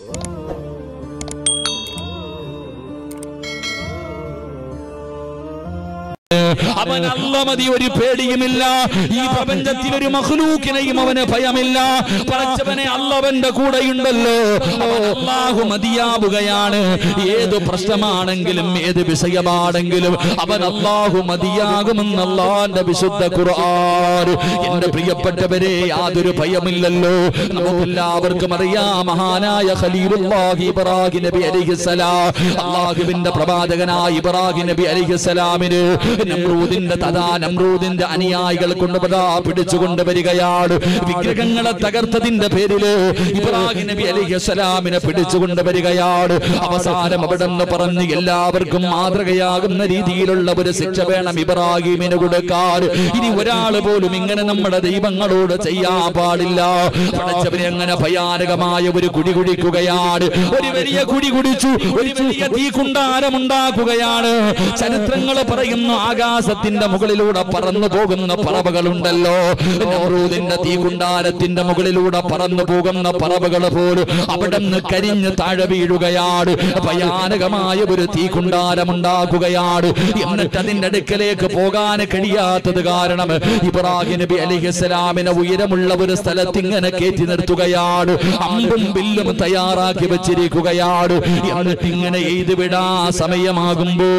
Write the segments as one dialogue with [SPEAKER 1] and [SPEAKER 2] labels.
[SPEAKER 1] അവൻ അല്ല മതി ഒരു പേടിയുമില്ല ഈ പ്രപഞ്ചത്തിൽ ഒരു മഹ്ലൂക്കിനെയും അവന് ഭയമില്ല പടച്ചവനെ അല്ലവന്റെ കൂടെയുണ്ടല്ലോ അവൻ അള്ളാഹു മതിയാവുകയാണ് ഏത് പ്രശ്നമാണെങ്കിലും ഏത് വിഷയമാണെങ്കിലും അവൻ അള്ളാഹു മതിയാകുമെന്ന് അള്ളാന്റെ വിശുദ്ധ ഖുർആൻ എന്റെ പ്രിയപ്പെട്ടവരെ യാതൊരു ഭയമില്ലല്ലോ നമുക്കെല്ലാവർക്കും അറിയാം മഹാനായ ഖലീലുല്ലാഹി ഇബ്രാഹിം നബി അലൈഹിസ്സലാം അള്ളാഹുവിന്റെ പ്രവാചകനായ ഇബ്രാഹിം നബി അലൈഹിസ്സലാമിന് നമ്രൂദിന്റെ തഥാ നമ്രൂദിന്റെ അനുയായികൾ കൊണ്ടുപതാ പിടിച്ചുകൊണ്ട് വരികയാണ് വിഗ്രഹങ്ങളെ തകർത്തതിന്റെ പേരില് ഇബ്രാഹിം നബി അലൈഹിസ്സലാമിനെ പിടിച്ചുകൊണ്ട് വരികയാണ് അവസാനം അവിടെ നിന്ന് പറഞ്ഞ് എല്ലാവർക്കും മാതൃകയാകുന്ന രീതിയിലുള്ള ഒരു ശിക്ഷ വേണം ഇബ്രാഹിമിന് കൊടുക്കാൻ ഇനി ഒരാൾ പോലും ഇങ്ങനെ നമ്മുടെ ദൈവങ്ങളോട് ചെയ്യാൻ പാടില്ല പടച്ചവനെ അങ്ങനെ ഭയാനകമായ ഒരു കുടി കുടിക്കുകയാണ് ഒരു വലിയ കുടി കുടിച്ചു ഒരു വലിയ തീക്കുണ്ടാരം ഉണ്ടാക്കുകയാണ് ചരിത്രങ്ങൾ പറയുന്നു ആകാശത്തിന്റെ മുകളിലൂടെ പറന്നു പോകുന്ന പറവകളുണ്ടല്ലോ നമ്രൂദിന്റെ തീകുണ്ടാരത്തിന്റെ മുകളിലൂടെ പറന്നു പോകുന്ന പറവകൾ പോലും അവിടെ നിന്ന് കരിഞ്ഞ് താഴെ വീഴുകയാണ് ഭയാനകമായ ഒരു തീകുണ്ടാരം ഉണ്ടാക്കുകയാണ് എന്നിട്ട് അതിന്റെ അടുക്കലേക്ക് പോകാൻ കഴിയാത്തത് കാരണം ഇബ്രാഹിം നബി അലിഹിസ്സലാമിനെ ഉയരമുള്ള ഒരു സ്ഥലത്ത് ഇങ്ങനെ കയറ്റി നിർത്തുകയാണ് അമ്പും ബില്ലും തയ്യാറാക്കി വെച്ചിരിക്കുകയാണ് എന്നിട്ട് ഇങ്ങനെ എഴുതി വിടാ സമയമാകുമ്പോ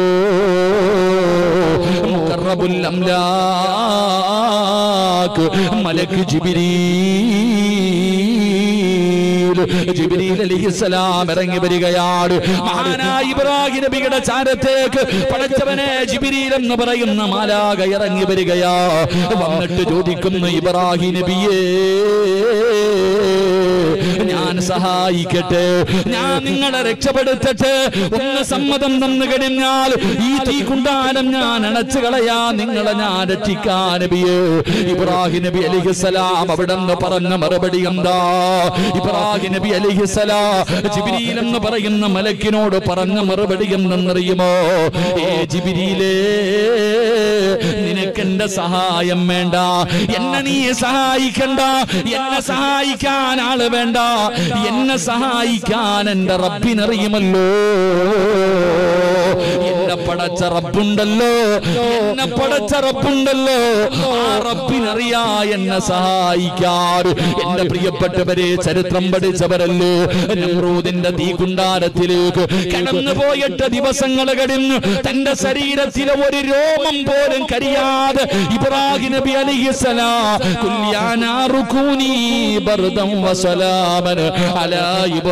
[SPEAKER 1] മുഖറബുൽ അംലാക്ക് മലക്ക് ജിബിരീൽ ജിബ്രീൽ അലൈഹിസ്സലാം ഇറങ്ങി വരികയാണ് മഹാനായ ഇബ്രാഹിം നബിയുടെ ചാരത്തേക്ക് പടച്ചവനെ ജിബ്രീൽ എന്ന് പറയുന്ന മാലാക ഇറങ്ങി വരികയാ വന്നിട്ട് ചോദിക്കുന്നു ഇബ്രാഹിം നബിയേ ഞാൻ സഹായിക്കട്ടെ ഞാൻ നിങ്ങളെ രക്ഷപ്പെടുത്തട്ടെ ഒന്ന് സമ്മതം തന്നു കഴിഞ്ഞാൽ ഈ തീ കുണ്ടാനം ഞാൻ അണച്ചു കളയാ നിങ്ങളെ ഞാൻ രക്ഷിക്കാൻ നബിയേ ഇബ്രാഹിം നബി അലിഹിസലാം അവിടെ നിന്ന് പറഞ്ഞ മറുപടി എന്താ ഇബ്രാഹിം നബി അലിഹിസലാം ജിബിരിയിൽ എന്ന് പറയുന്ന മലക്കിനോട് പറഞ്ഞ മറുപടി എന്തെന്നറിയുമോ ഏ ജിബിരിയിലേ നിനക്കെന്റെ സഹായം വേണ്ട എന്നെ നീ സഹായിക്കണ്ട എന്നെ സഹായിക്കാൻ ആള് വേണ്ട എന്നെ സഹായിക്കാൻ എന്റെ റബ്ബിനറിയുമല്ലോ എന്നെ പടച്ച റബ്ബുണ്ടല്ലോ എന്നെ പടച്ച റബ്ബുണ്ടല്ലോ ആ റബ്ബിനറിയാ എന്നെ സഹായിക്കാറ് എന്റെ പ്രിയപ്പെട്ടവരെ ചരിത്രം പഠിച്ചവരല്ലേ നമ്രൂദിന്റെ തീകുണ്ടാരത്തിലേക്ക് കടന്നു പോയിട്ട് ദിവസങ്ങൾ കഴിഞ്ഞു തന്റെ ശരീരത്തിലെ ഒരു രോമം പോലും കരിയാതെ ഇബ്രാഹിം നബി അലൈഹിസ്സലാം കുല്യാനാറു കൂനി ബർദം വസലാമൻ അലാ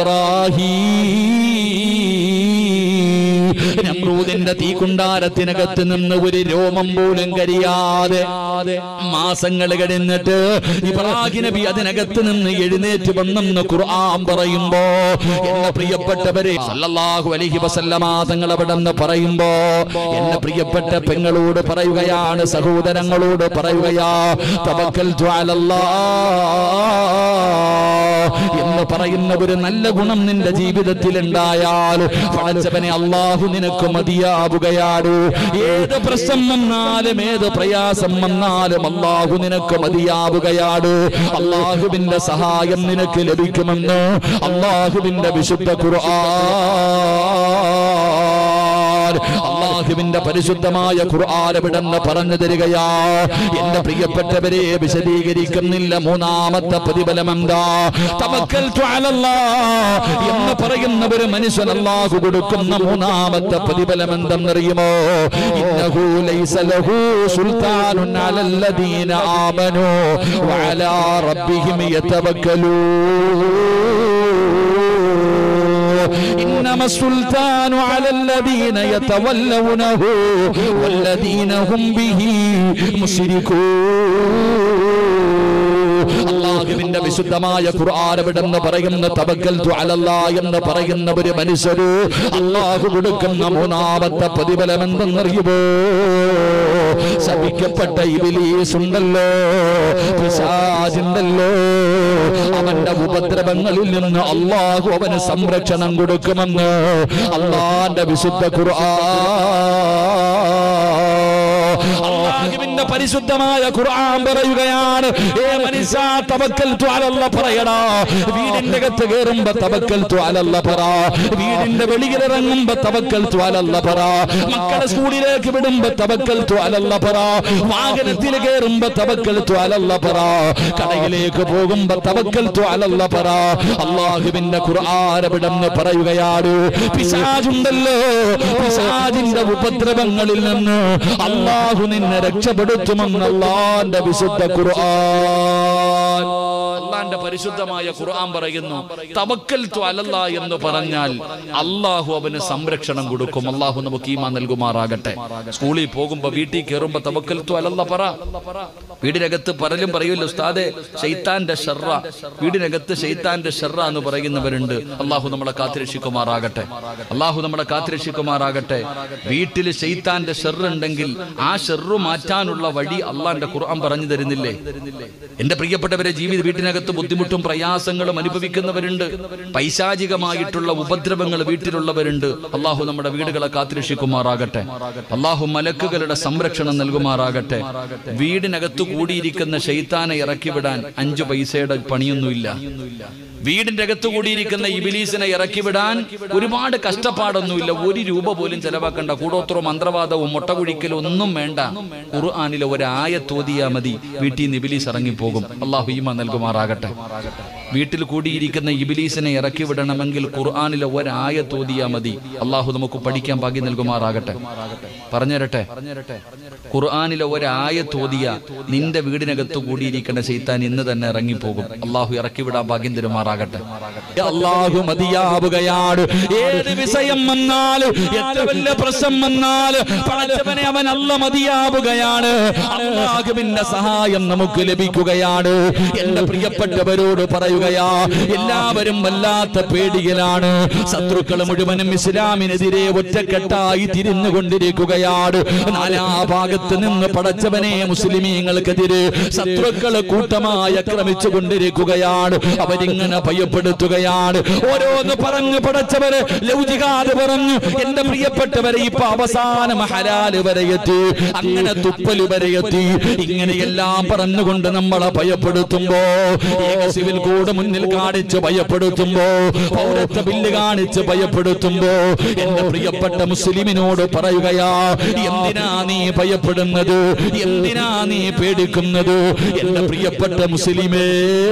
[SPEAKER 1] ഇബ്രാഹിം നമ്രൂദിന്റെ തീകുണ്ടാരത്തിനകത്ത് നിന്ന് ഒരു രോമം പോലും കരിയാതെ മാസങ്ങൾ കഴിഞ്ഞിട്ട് ഇബ്രാഹിം നബി അതിനകത്ത് നിന്ന് എഴുന്നേറ്റ് വന്നെന്ന് ഖുർആൻ പറയുമ്പോ എന്റെ പ്രിയപ്പെട്ടവരെ സല്ലല്ലാഹു അലൈഹി വസല്ലമ തങ്ങൾ അവിടെ നിന്ന് പറയുമ്പോ എന്റെ പ്രിയപ്പെട്ട പെങ്ങളോട് പറയുകയാണ് സഹോദരങ്ങളോട് പറയുകയാ തവക്കൽതു അലല്ലാഹ് എന്ന് പറയുന്ന ഒരു നല്ല ഗുണം നിന്റെ ജീവിതത്തിൽ ഉണ്ടായാൽ പടച്ചവനെ അള്ളാഹു നിനക്ക് മതിയാവുകയാണ് ഏത് പ്രശ്നം വന്നാലും ഏത് പ്രയാസം വന്നാലും അള്ളാഹു നിനക്ക് മതിയാവുകയാണ് അള്ളാഹുവിന്റെ സഹായം നിനക്ക് ലഭിക്കുമെന്ന് അള്ളാഹുവിന്റെ വിശുദ്ധ ഖുർആൻ അള്ളാഹുവിന്റെ പരിശുദ്ധമായ ഖുർആൻ വിടന്ന് പറഞ്ഞു തരികയാ എന്റെ പ്രിയപ്പെട്ടവരെ വിശദീകരിക്കുന്നില്ല മൂന്നാമത്തെ പ്രതിഫലം എന്താ തവക്കൽതു അലല്ലാഹ് എന്ന് പറയുന്ന ഒരു മനുഷ്യൻ അല്ലാഹു കൊടുക്കുന്ന മൂന്നാമത്തെ പ്രതിഫലം എന്തെന്നറിയുമോ ഇന്നഹു ലൈസ ലഹു സുൽത്താനുൻ അലല്ലദീന ആമനു വഅലാ റബ്ബിഹിം യതവക്കലൂൻ إنما السلطان على الذين يتولونه والذين هم به അള്ളാഹുവിന്റെ വിശുദ്ധമായ ഖുർആാനവിടെന്ന് പറയുന്ന തവക്കൽ അലല്ലാ എന്ന് പറയുന്ന ഒരു മനുഷ്യര് അള്ളാഹു കൊടുക്കുന്ന മൂന്നാമത്തെ പ്രതിഫലം എന്തെന്നറിയുമോ ശപിക്കപ്പെട്ട ഇബിലീസ് ഉണ്ടല്ലോ പിശാചുണ്ടല്ലോ അവന്റെ ഉപദ്രവങ്ങളിൽ നിന്ന് അള്ളാഹു അവന് സംരക്ഷണം കൊടുക്കുമെന്ന് അള്ളാന്റെ വിശുദ്ധ ഖുർആൻ അള്ളാഹുവിന്റെ പരിശുദ്ധമായ ഖുർആൻ പറയുകയാണ് ഏ മനുഷ്യ തവക്കൽ അലല്ല പറയടാ വീടിന്റെ അകത്ത് കയറുമ്പോ തവക്കൽ അലല്ല പറ വീടിന്റെ വെളിയിൽ ഇറങ്ങുമ്പോ തവക്കൽ അലല്ല പറ മക്കളെ സ്കൂളിലേക്ക് വിടുമ്പോ തവക്കൽ അലല്ല പറ വാഹനത്തിൽ കയറുമ്പോ തവക്കൽ അലല്ല പറ കടയിലേക്ക് പോകുമ്പോ തവക്കൽ അലല്ല പറ അള്ളാഹുവിന്റെ ഖുർആാനവിടെന്ന് പറയുകയാണ് പിശാജുണ്ടല്ലോ പിശാജിന്റെ ഉപദ്രവങ്ങളിൽ നിന്ന് അള്ളാഹു നിന്നെ രക്ഷപ്പെടുത്തുമെന്ന് അള്ളാന്റെ വിശുദ്ധ ഖുർആൻ അള്ളാന്റെ പരിശുദ്ധമായ ഖുർആൻ പറയുന്നു തവക്കൽ അലല്ല എന്ന് പറഞ്ഞാൽ അള്ളാഹു അവന് സംരക്ഷണം കൊടുക്കും അള്ളാഹു നമുക്ക് ഈമാ നൽകുമാറാകട്ടെ സ്കൂളിൽ പോകുമ്പോ വീട്ടിൽ കയറുമ്പോ തവക്കൽ അലല്ല പറ വീടിനകത്ത് പലരും പറയുമല്ലോ ഉസ്താദെ ഷെയ്ത്താന്റെ ഷെറ വീടിനകത്ത് ഷെയ്ത്താന്റെ ഷെറ എന്ന് പറയുന്നവരുണ്ട് അള്ളാഹു നമ്മളെ കാത്തിരക്ഷിക്കുമാറാകട്ടെ അള്ളാഹു നമ്മളെ കാത്തിരക്ഷിക്കുമാറാകട്ടെ വീട്ടിൽ ഷെയ്ത്താന്റെ ഷെറ് ഉണ്ടെങ്കിൽ ആ ഷെറു മാറ്റാനുള്ള വഴി അള്ളാന്റെ ഖുർആൻ പറഞ്ഞു തരുന്നില്ലേ എന്റെ പ്രിയപ്പെട്ടവരെ ജീവിത വീട്ടിനകത്ത് ബുദ്ധിമുട്ടും പ്രയാസങ്ങളും അനുഭവിക്കുന്നവരുണ്ട് പൈശാചികമായിട്ടുള്ള ഉപദ്രവങ്ങൾ വീട്ടിലുള്ളവരുണ്ട് അള്ളാഹു നമ്മുടെ വീടുകളെ കാത്തിരക്ഷിക്കുമാറാകട്ടെ അള്ളാഹു മലക്കുകളുടെ സംരക്ഷണം നൽകുമാറാകട്ടെ വീടിനകത്ത് കൂടിയിരിക്കുന്ന ഷെയ്ത്താനെ ഇറക്കി വിടാൻ അഞ്ചു പൈസയുടെ പണിയൊന്നുമില്ല വീടിന്റെ അകത്ത് കൂടിയിരിക്കുന്ന ഇബിലീസിനെ ഇറക്കി വിടാൻ ഒരുപാട് കഷ്ടപ്പാടൊന്നുമില്ല ഒരു രൂപ പോലും ചെലവാക്കണ്ട കൂടോത്രവും മന്ത്രവാദവും മുട്ടകുഴിക്കലും ഒന്നും വേണ്ട ഖുർആാനിലെ ഒരായത്തോതിയാ മതി വീട്ടിൽ നിന്ന് ഇബിലീസ് ഇറങ്ങിപ്പോകും അള്ളാഹു ഈമ നൽകുമാറാകട്ടെ വീട്ടിൽ കൂടിയിരിക്കുന്ന ഇബിലീസിനെ ഇറക്കി വിടണമെങ്കിൽ ഖുർആാനിലെ ഒരായത്തോതിയാ മതി അള്ളാഹു നമുക്ക് പഠിക്കാൻ ഭാഗ്യം നൽകുമാറാകട്ടെ പറഞ്ഞുതരട്ടെ ഖുർആാനിലെ ഒരായത്തോതിയ നിന്റെ വീടിനകത്ത് കൂടിയിരിക്കുന്ന ചെയ്ത്താൻ ഇന്ന് തന്നെ ഇറങ്ങിപ്പോകും അള്ളാഹു ഇറക്കി വിടാൻ ഭാഗ്യം തരുമാറാകട്ടെ അള്ളാഹു മതിയാവുകയാണ് ഏത് വിഷയം വന്നാലും എത്ര വലിയ പ്രശ്നം വന്നാലും പടച്ചവനെ അവൻ അല്ല മതിയാവുകയാണ് അള്ളാഹുവിന്റെ സഹായം നമുക്ക് ലഭിക്കുകയാണ് എന്റെ പ്രിയപ്പെട്ടവരോട് പറയുകയാ എല്ലാവരും വല്ലാത്ത പേടിയിലാണ് ശത്രുക്കൾ മുഴുവനും ഇസ്ലാമിനെതിരെ ഒറ്റക്കെട്ടായി തിരിഞ്ഞുകൊണ്ടിരിക്കുകയാണ് നാലാ ഭാഗത്ത് നിന്ന് പടച്ചവനെ മുസ്ലിമീങ്ങൾക്കെതിരെ ശത്രുക്കൾ കൂട്ടമായി ആക്രമിച്ചു കൊണ്ടിരിക്കുകയാണ് അവരിങ്ങനെ ഭയപ്പെടുത്തുകയാണ് ഓരോന്ന് പറഞ്ഞു പടച്ചവര് ലൗചികാത് പറഞ്ഞു എന്റെ പ്രിയപ്പെട്ടവരെ ഇപ്പൊ അവസാനം ഹലാല് വരെ എത്തി അങ്ങനെ തുപ്പല് വരെ എത്തി ഇങ്ങനെയെല്ലാം പറഞ്ഞുകൊണ്ട് നമ്മളെ ഭയപ്പെടുത്തുമ്പോ ഏക സിവിൽ കോഡ് മുന്നിൽ കാണിച്ച് ഭയപ്പെടുത്തുമ്പോ പൗരത്വ ബില്ല് കാണിച്ച് ഭയപ്പെടുത്തുമ്പോ എന്റെ പ്രിയപ്പെട്ട മുസ്ലിമിനോട് പറയുകയാ എന്തിനാ നീ ഭയപ്പെടുന്നത് എന്തിനാ നീ പേടിക്കുന്നത് എന്റെ പ്രിയപ്പെട്ട മുസ്ലിമേ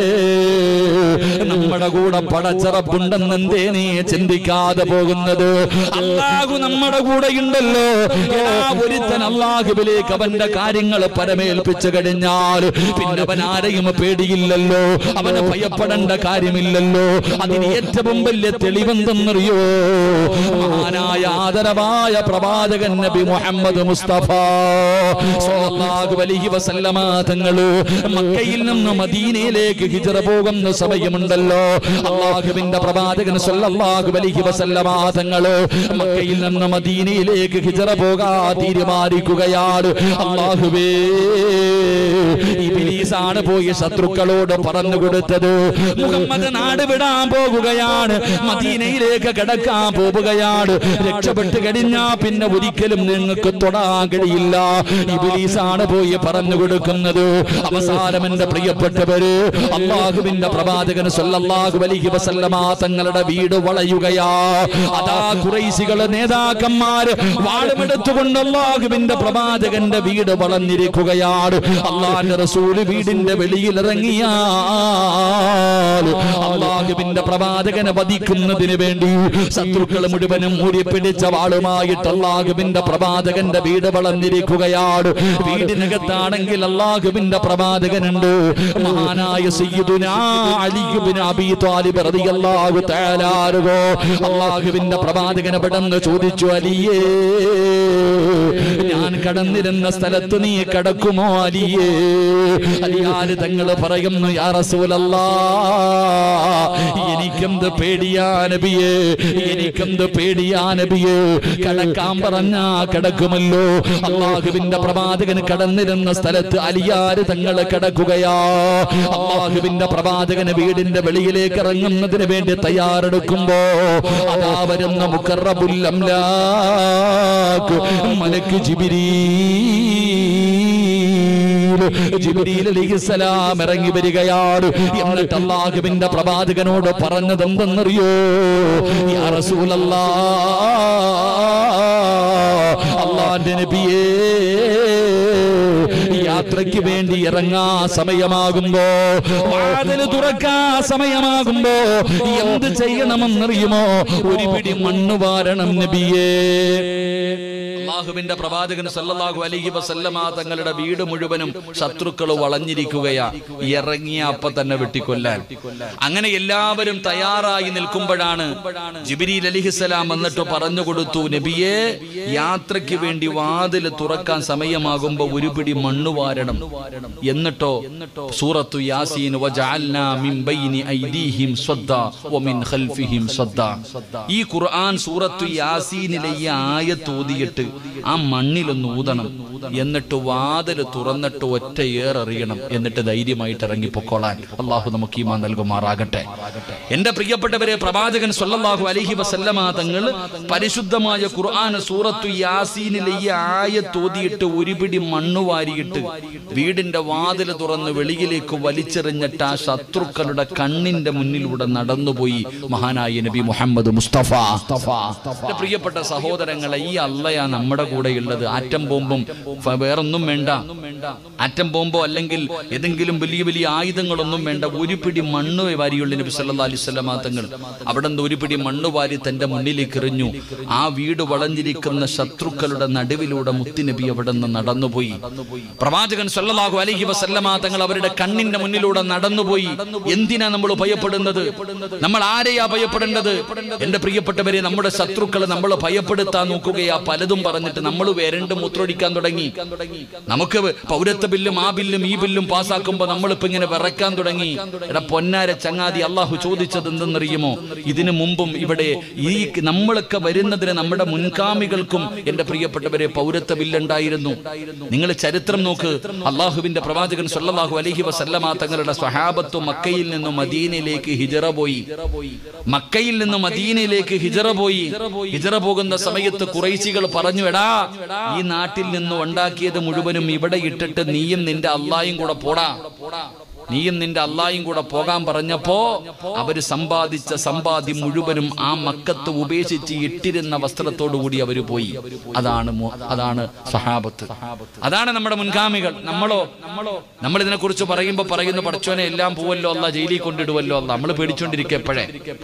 [SPEAKER 1] നമ്മുടെ കൂടെ പടച്ചറപ്പുണ്ടെന്ന് എന്തേ നീ ചിന്തിക്കാതെ പോകുന്നത് അള്ളാഹു നമ്മുടെ കൂടെ ഉണ്ടല്ലോ എടാ, ഒരുത്തൻ അള്ളാഹുവിലേക്ക് അവന്റെ കാര്യങ്ങൾ പരമേൽപ്പിച്ചു കഴിഞ്ഞാൽ പിന്നെ അവൻ ആരെയും പേടിയില്ലല്ലോ അവന് ഭയപ്പെടേണ്ട കാര്യമില്ലല്ലോ അതിന് ഏറ്റവും വലിയ തെളിവെന്തെന്നറിയോ മഹാനായ ആദരവായ പ്രവാചകൻ നബി മുഹമ്മദ് മുസ്തഫ സ്വല്ലല്ലാഹു അലൈഹി വസല്ലമ തങ്ങള് മക്കയിൽ നിന്ന് മദീനയിലേക്ക് ഹിജറ പോകുന്ന സമയമുണ്ടല്ലോ അള്ളാഹുവിന്റെ പ്രവാചകൻ സ്വല്ലല്ലാഹു അലൈഹി വസല്ലമ തങ്ങള് മക്കയിൽ നിന്ന് മദീനയിലേക്ക് ഹിജറ പോകാ തീരുമാനിക്കുകയാണ് അള്ളാഹുവേ ഇബിലീസാണ് പോയി ശത്രുക്കളോട് പറഞ്ഞു കൊടുത്തത് മുഹമ്മദ് നാട് വിടാൻ പോകുകയാണ് മദീനയിലേക്ക് കിടക്കാൻ പോവുകയാണ് രക്ഷപ്പെട്ട് കഴിഞ്ഞാ പിന്നെ ഒരിക്കലും നിങ്ങൾക്ക് തൊടാൻ കഴിയില്ല ഇബിലീസാണ് പോയി പറഞ്ഞു കൊടുക്കുന്നത് അവസാനം എന്റെ പ്രിയപ്പെട്ടവര് അള്ളാഹുവിന്റെ പ്രവാചകൻ സല്ലല്ലാഹു അലൈഹി വസല്ലമ തങ്ങളുടെ വീട് വളയുകയാ അതാ കുറൈശികള് നേതാക്കന്മാര് വാളുമെടുത്തുകൊണ്ട് അള്ളാഹുവിന്റെ പ്രവാചകന്റെ വീട് വളഞ്ഞിരിക്കുകയാണ് അള്ളാഹിന്റെ റസൂല് വീടിന്റെ വെളിയിൽ ഇറങ്ങിയാൽ അള്ളാഹുവിന്റെ പ്രവാചകനെ വധിക്കുന്നതിന് വേണ്ടി ശത്രുക്കൾ മുഴുവനും ഊരിപ്പിടിച്ച വാളുമായിട്ട് അള്ളാഹുവിന്റെ പ്രവാചകന്റെ വീട് വളർന്നിരിക്കുകയാണ് വീടിനകത്താണെങ്കിൽ അള്ളാഹുവിന്റെ പ്രവാചകനുണ്ട് മഹാനായ സയ്യിദുനാ അലിയുബിൻ അബീ താലിബ് റളിയല്ലാഹു തആല അൻഹു അള്ളാഹുവിന്റെ പ്രവാചകനെ പെട്ടെന്ന് ചോദിച്ചു അലിയേ ഞാൻ കടന്നിരുന്ന സ്ഥലത്ത് നീ കടക്കുമോ അലിയേ അലിയാര് തങ്ങൾ പറയുന്നു യാ റസൂലല്ലാ എനിക്കെന്ത് പേടിയാ നബിയേ എനിക്കെന്ത് പേടിയാ നബിയേ കടക്കാൻ പറഞ്ഞാ കിടക്കുമല്ലോ അള്ളാഹുവിന്റെ പ്രവാചകൻ കടന്നിരുന്ന സ്ഥലത്ത് അലിയാര് തങ്ങൾ കിടക്കുകയാ അള്ളാഹുവിന്റെ പ്രവാചകന് വീടിന്റെ വെളിയിലേക്ക് ഇറങ്ങുന്നതിന് വേണ്ടി തയ്യാറെടുക്കുമ്പോ അതാ വരുന്ന മുക്കറബുല്ലംലാക്ക് മലക്ക് ജിബിരീ ജിബ്രീൽ അലൈഹിസ്സലാം ഇറങ്ങി വരികയാണ് എന്നിട്ട് അള്ളാഹുവിന്റെ പ്രവാചകനോട് പറഞ്ഞത് എന്തെന്നറിയോ യാ റസൂലല്ലാ അള്ളാന്റെ നബിയേ യാത്രയ്ക്ക് വേണ്ടി ഇറങ്ങാ സമയമാകുമ്പോ വാതിൽ തുറക്കാ സമയമാകുമ്പോ എന്ത് ചെയ്യണമെന്നറിയുമോ ഒരു പിടി മണ്ണ് വാരണം നബിയേ അള്ളാഹുവിന്റെ പ്രവാചകൻ സല്ലല്ലാഹു അലൈഹി വസല്ലമ തങ്ങളുടെ വീട് മുഴുവനും ശത്രുക്കൾ വളഞ്ഞിരിക്കുകയാ ഇറങ്ങിയ അപ്പ തന്നെ വെട്ടിക്കൊല്ലാൻ അങ്ങനെ എല്ലാവരും തയ്യാറായി നിൽക്കുമ്പോഴാണ് ജിബിരിൽ അലിഹിസലാം വന്നിട്ട് പറഞ്ഞു കൊടുത്തു നബിയെ യാത്രയ്ക്ക് വേണ്ടി വാതിൽ തുറക്കാൻ സമയമാകുമ്പോ ഒരു പിടി മണ്ണ് വാരണം എന്നിട്ടോ സൂറത്തു യാസീൻ വജഅൽനാ മിൻ ബൈനി ഐദീഹിം സ്വദ്ദ വമിൻ ഖൽഫിഹിം സ്വദ്ദ ഈ ഖുർആൻ സൂറത്തു യാസീനിലെ ഈ ആയത്ത് ഓതിയിട്ട് ആ മണ്ണിലൊന്ന് ഊതണം എന്നിട്ട് വാതിൽ തുറന്നിട്ട് ഒറ്റ ഏറെറിയണം എന്നിട്ട് ധൈര്യമായിട്ട് ഇറങ്ങി പൊക്കോളാൻ അള്ളാഹു നമുക്ക് ഈമാ നൽകുമാറാകട്ടെ എന്റെ പ്രിയപ്പെട്ടവരെ പ്രവാചകൻ സല്ലല്ലാഹു അലൈഹി വസല്ലമ തങ്ങൾ പരിശുദ്ധമായ ഖുർആൻ സൂറത്തു യാസീനിലെ ഈ ആയത്ത് ഓതിയിട്ട് ഒരു പിടി മണ്ണ് വാരിയിട്ട് വീടിന്റെ വാതിൽ തുറന്ന് വെളിയിലേക്ക് വലിച്ചെറിഞ്ഞിട്ട് ആ ശത്രുക്കളുടെ കണ്ണിന്റെ മുന്നിലൂടെ നടന്നുപോയി മഹാനായ നബി മുഹമ്മദ് മുസ്തഫ എന്റെ പ്രിയപ്പെട്ട സഹോദരങ്ങളെ ഈ അള്ളയാ നമ്മുടെ കൂടെയുള്ളത് ആറ്റം ബോംബും ഫ- വേറൊന്നും വേണ്ട ആറ്റം ബോംബോ അല്ലെങ്കിൽ ഏതെങ്കിലും വലിയ വലിയ ആയുധങ്ങളൊന്നും വേണ്ട ഒരു പിടി മണ്ണ് വാരിയുള്ള നബി സല്ലാ അലൈഹി സ്വലമാ തങ്ങൾ അവിടെ നിന്ന് ഒരു പിടി മണ്ണ് വാരി തന്റെ മുന്നിലേക്ക് എറിഞ്ഞു ആ വീട് വളഞ്ഞിരിക്കുന്ന ശത്രുക്കളുടെ നടുവിലൂടെ മുത്തുനബി അവിടെ നിന്ന് നടന്നുപോയി പ്രവാചകൻ സല്ലല്ലാഹു അലൈഹി വസല്ലമ തങ്ങൾ അവരുടെ കണ്ണിന്റെ മുന്നിലൂടെ നടന്നുപോയി എന്തിനാ നമ്മൾ ഭയപ്പെടുന്നത് നമ്മൾ ആരെയാ ഭയപ്പെടേണ്ടത് എന്റെ പ്രിയപ്പെട്ടവരെ നമ്മുടെ ശത്രുക്കളെ നമ്മൾ ഭയപ്പെടുത്താൻ നോക്കുകയാ പലതും പറഞ്ഞിട്ട് നമ്മൾ വരണ്ട് മൂത്രൊടിക്കാൻ തുടങ്ങി നമുക്ക് പൗരത്വ ബില്ലും ആ ബില്ലും ഈ ബില്ലും പാസ്സാക്കുമ്പോ നമ്മളിപ്പോ ഇങ്ങനെ വിറക്കാൻ തുടങ്ങി എടാ പൊന്നാര ചങ്ങാതി അള്ളാഹു ചോദിച്ചത് എന്തെന്നറിയുമോ ഇതിനു മുമ്പും ഇവിടെ ഈ നമ്മളൊക്കെ വരുന്നതിന് നമ്മുടെ മുൻഗാമികൾക്കും എന്റെ പ്രിയപ്പെട്ടവരെ പൗരത്വ ബില്ലുണ്ടായിരുന്നു നിങ്ങൾ ചരിത്രം നോക്ക് അള്ളാഹുവിന്റെ പ്രവാചകൻ സല്ലല്ലാഹു അലൈഹി വസല്ലമ തങ്ങളുടെ സ്വഹാബത്ത് മക്കയിൽ നിന്നും മദീനയിലേക്ക് ഹിജറ പോയി മക്കയിൽ നിന്ന് മദീനയിലേക്ക് ഹിജറ പോയി ഹിജറ പോകുന്ന സമയത്ത് കുറൈശികൾ പറഞ്ഞു എടാ ഈ നാട്ടിൽ നിന്ന് ഉണ്ടാക്കിയത് മുഴുവനും ഇവിടെ ഇട്ടിട്ട് നീയും നിന്റെ അള്ളായും കൂടെ പോടാ നീയും നിന്റെ അള്ളായും കൂടെ പോകാൻ പറഞ്ഞപ്പോ അവര് സമ്പാദിച്ച സമ്പാദ്യം മുഴുവനും ആ മക്കത്ത് ഉപേക്ഷിച്ച് ഇട്ടിരുന്ന വസ്ത്രത്തോടു കൂടി അവര് പോയി അതാണ് മു- അതാണ് സഹാബത്ത് അതാണ് നമ്മുടെ മുൻഗാമികൾ നമ്മളോ നമ്മളോ നമ്മൾ ഇതിനെ കുറിച്ച് പറയുമ്പോ പറയുന്നു പഠിച്ചോനെ എല്ലാം പോവല്ലോ അല്ല ജയിലിൽ കൊണ്ടിടുവല്ലോ അല്ല നമ്മൾ പേടിച്ചോണ്ടിരിക്കുക എപ്പോഴേ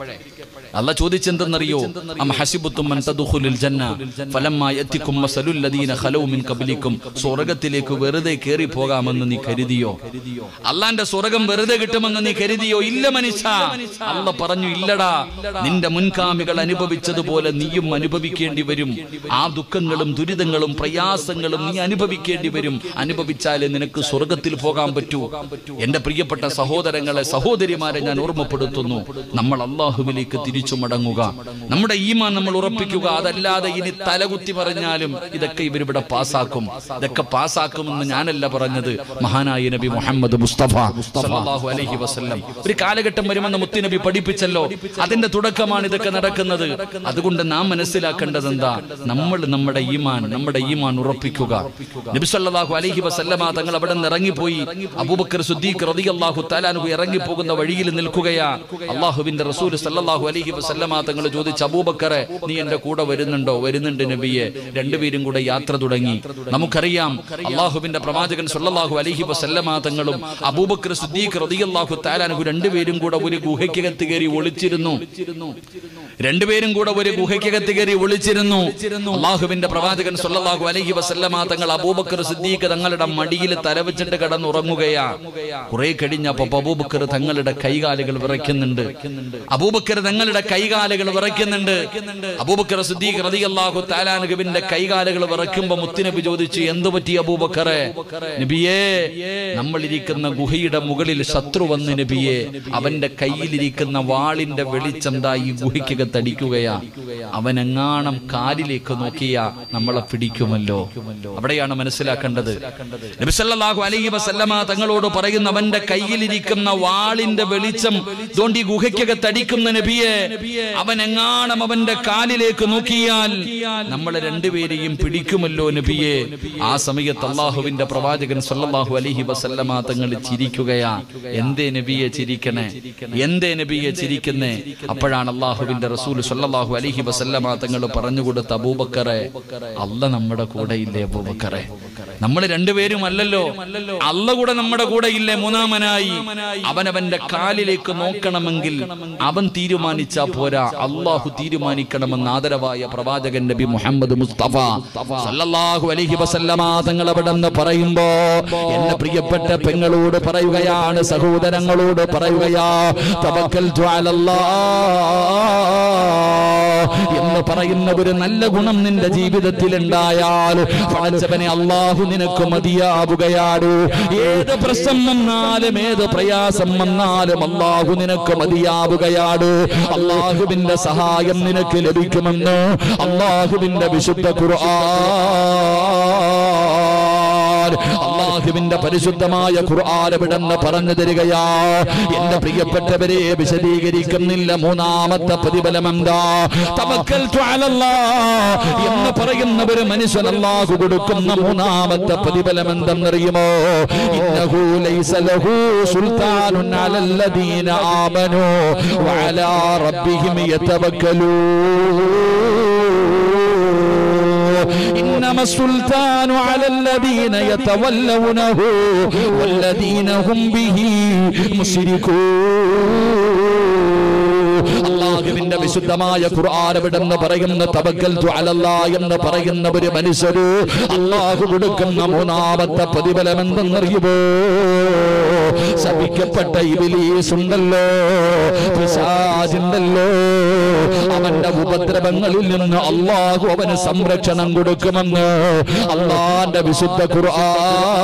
[SPEAKER 1] അല്ല ചോദിച്ചെന്തെന്നറിയോ അം ഹസിബുത്തും മൻ തദ്ഖുലുൽ ജന്ന ഫലമ്മാ യത്തിക്കും മസലുൽ ലദീന ഖലൗ മിൻ ഖബലിക്കും സ്വർഗ്ഗത്തിലേക്ക് വെറുതെ കേറി പോകാമെന്ന് നീ കരുതിയോ അള്ളാന്റെ സ്വർഗം വെറുതെ കിട്ടുമെന്ന് നീ കരുതിയോ ഇല്ല മനുഷ്യ അല്ല പറഞ്ഞു ഇല്ലടാ നിന്റെ മുൻകാമികൾ അനുഭവിച്ചതുപോലെ നീയും അനുഭവിക്കേണ്ടി വരും ആ ദുഃഖങ്ങളും ദുരിതങ്ങളും പ്രയാസങ്ങളും നീ അനുഭവിക്കേണ്ടി വരും അനുഭവിച്ചാലേ നിനക്ക് സ്വർഗത്തിൽ പോകാൻ പറ്റൂ എന്റെ പ്രിയപ്പെട്ട സഹോദരങ്ങളെ സഹോദരിമാരെ ഞാൻ ഓർമ്മപ്പെടുത്തുന്നു നമ്മൾ അള്ളാഹുവിലേക്ക് തിരിച്ചു മടങ്ങുക നമ്മുടെ ഈമാൻ നമ്മൾ ഉറപ്പിക്കുക അതല്ലാതെ ഇനി തലകുത്തി പറഞ്ഞാലും ഇതൊക്കെ ഇവരിവിടെ പാസ്സാക്കും ഇതൊക്കെ പാസ്സാക്കുമെന്ന് ഞാനല്ല പറഞ്ഞത് മഹാനായ നബി മുഹമ്മദ് മുസ്തഫ സല്ലല്ലാഹു അലൈഹി വസല്ലം ഒരു കാലഘട്ടം വരുമെന്ന് മുത്തുനബി പഠിപ്പിച്ചല്ലോ അതിന്റെ തുടക്കമാണ് ഇതൊക്കെ നടക്കുന്നത് അതുകൊണ്ട് നാം മനസ്സിലാക്കേണ്ടത് എന്താ നമ്മൾ നമ്മുടെ ഈമാൻ നമ്മുടെ ഈമാൻ ഉറപ്പിക്കുക നബി സല്ലല്ലാഹു അലൈഹി വസല്ലമ തങ്ങൾ അവിടെ നിന്ന് ഇറങ്ങിപ്പോയി അബൂബക്കർ സുദ്ദീഖ് റളിയല്ലാഹു തആലാനു ഇറങ്ങി പോകുന്ന വഴിയിൽ നിൽക്കുകയാ അള്ളാഹുവിന്റെ റസൂൽ സല്ലല്ലാഹു അലൈഹി വസല്ലമ തങ്ങൾ ചോദിച്ചു അബൂബക്കറെ നീ എന്റെ കൂടെ വരുന്നുണ്ടോ വരുന്നുണ്ട് നബിയെ രണ്ടുപേരും കൂടെ യാത്ര തുടങ്ങി നമുക്കറിയാം അള്ളാഹുവിന്റെ പ്രവാചകൻ സല്ലല്ലാഹു അലൈഹി വസല്ലമ തങ്ങളും അബൂബക്കർ സുദ്ദീഖ് റളിയല്ലാഹു തആലാനു രണ്ടുപേരും കൂടെ ഒരു ഗുഹയ്ക്കകത്ത് കയറി ഒളിച്ചിരുന്നു രണ്ടുപേരും കൂടെ ഒരു ഗുഹയ്ക്കകത്ത് കയറി ഒളിച്ചിരുന്നു അള്ളാഹുവിന്റെ പ്രവാചകൻ സല്ലല്ലാഹു അലൈഹി വസല്ലമ തങ്ങൾ അബൂബക്കർ സിദ്ദീഖ് തങ്ങളുടെ മടിയിൽ തലവെച്ചിട്ട് കിടന്നുറങ്ങുകയാ കുറെ കഴിഞ്ഞപ്പോ അബൂബക്കർ തങ്ങളുടെ കൈകാലുകൾ വിറയ്ക്കുന്നുണ്ട് അബൂബക്കർ തങ്ങളുടെ കൈകാലുകൾ വിറയ്ക്കുന്നുണ്ട് അബൂബക്കർ സിദ്ദീഖ് റളിയല്ലാഹു തആലാനുവിന്റെ കൈകാലുകൾ വിറയ്ക്കുമ്പോ മുത്തുനബി ചോദിച്ചു എന്തു പറ്റി അബൂബക്കറെ നബിയേ നമ്മൾ ഇരിക്കുന്ന ഗുഹയുടെ മുകളിൽ ശത്രു വന്ന് നബിയെ അവന്റെ കയ്യിലിരിക്കുന്ന വാളിന്റെ വെളിച്ചം ദാ ഈ ഗുഹയ്ക്കകത്ത് കുഴിക്കകത്തടിക്കുകയാ അവനെങ്ങാണം കാലിലേക്ക് നോക്കിയ നമ്മളെ പിടിക്കുമല്ലോ അവിടെയാണ് മനസ്സിലാക്കേണ്ടത് നബിസല്ലാഹു അലൈഹി വസല്ലമ തങ്ങളോട് പറയുന്ന അവന്റെ കയ്യിലിരിക്കുന്ന വാളിന്റെ വെളിച്ചം തോണ്ടി ഗുഹയ്ക്കകത്തടിക്കുന്ന നബിയെ അവൻ എങ്ങാണം അവന്റെ കാലിലേക്ക് നോക്കിയാൽ നമ്മളെ രണ്ടുപേരെയും പിടിക്കുമല്ലോ നബിയെ ആ സമയത്ത് അള്ളാഹുവിന്റെ പ്രവാചകൻ സല്ലല്ലാഹു അലൈഹി വസല്ലമ തങ്ങൾ ചിരിക്കുകയാ എന്തേ നബിയെ ചിരിക്കണേ എന്തേ നബിയെ ചിരിക്കുന്നേ അപ്പോഴാണ് അള്ളാഹുവിന്റെ റസൂൽ സല്ലല്ലാഹു അലൈഹി വസല്ലമ തങ്ങൾ പറഞ്ഞു കൊടുത്ത അബൂബക്കറെ അല്ല നമ്മുടെ കൂടെ ഇല്ലേ അബൂബക്കറെ നമ്മൾ രണ്ടുപേരും അല്ലല്ലോ അല്ല കൂടെ നമ്മുടെ കൂടെ ഇല്ലേ മൂന്നാമനായി അവനവന്റെ കാലിലേക്ക് നോക്കണമെങ്കിൽ അവൻ തീരുമാനിച്ചാ പോരാ അള്ളാഹു തീരുമാനിക്കണമെന്ന് ആദരവായ പ്രവാചകൻ നബി മുഹമ്മദ് മുസ്തഫ സല്ലല്ലാഹു അലൈഹി വസല്ലമ തങ്ങൾ അവിടെ നിന്ന് പറയുമ്പോ എന്റെ പ്രിയപ്പെട്ട പെങ്ങളോട് പറയുകയാണ് സഹോദരങ്ങളോട് പറയുകയാ തവക്കൽ എന്ന് പറയുന്ന ഒരു നല്ല ഗുണം നിന്റെ ജീവിതത്തിൽ ഉണ്ടായാൽ പടച്ചവനെ അള്ളാഹു നിനക്ക് മതിയാവുകയാണ് ഏത് പ്രശ്നം വന്നാലും ഏത് പ്രയാസം വന്നാലും അള്ളാഹു നിനക്ക് മതിയാവുകയാണ് അള്ളാഹുവിന്റെ സഹായം നിനക്ക് ലഭിക്കുമെന്ന് അള്ളാഹുവിന്റെ വിശുദ്ധ ഖുർആൻ അള്ളാഹുവിന്റെ പരിശുദ്ധമായ ഖുർആൻ വിടന്ന് പറഞ്ഞു തരികയാ എന്റെ പ്രിയപ്പെട്ടവരെ വിശദീകരിക്കുന്നില്ല മൂന്നാമത്തെ പ്രതിഫലം എന്താ തവക്കൽതു അലല്ലാഹ് എന്ന് പറയുന്ന ഒരു മനുഷ്യൻ അല്ലാഹു കൊടുക്കുന്ന മൂന്നാമത്തെ പ്രതിഫലം എന്തെന്നറിയുമോ ഇന്നഹു ലൈസ ലഹു സുൽത്താനുൻ അലല്ലദീന ആമനു വഅലാ റബ്ബിഹിം യതവക്കലൂൻ إنما السلطان على الذين يتولونه والذين هم به مشركون അള്ളാഹുവിന്റെ വിശുദ്ധമായ ഖുർആൻ വിടെന്ന് പറയുന്ന തബക്കൽ അലല്ലാ എന്ന് പറയുന്ന ഒരു മനുഷ്യര് അള്ളാഹു കൊടുക്കുന്ന മൂന്നാമത്തെ പ്രതിഫലം എന്തെന്നറിയുമോ ശപിക്കപ്പെട്ട ഇബിലീസ് ഉണ്ടല്ലോ പിശാചുണ്ടല്ലോ അവന്റെ ഉപദ്രവങ്ങളിൽ നിന്ന് അള്ളാഹു അവന് സംരക്ഷണം കൊടുക്കുമെന്ന് അള്ളാന്റെ വിശുദ്ധ ഖുർആൻ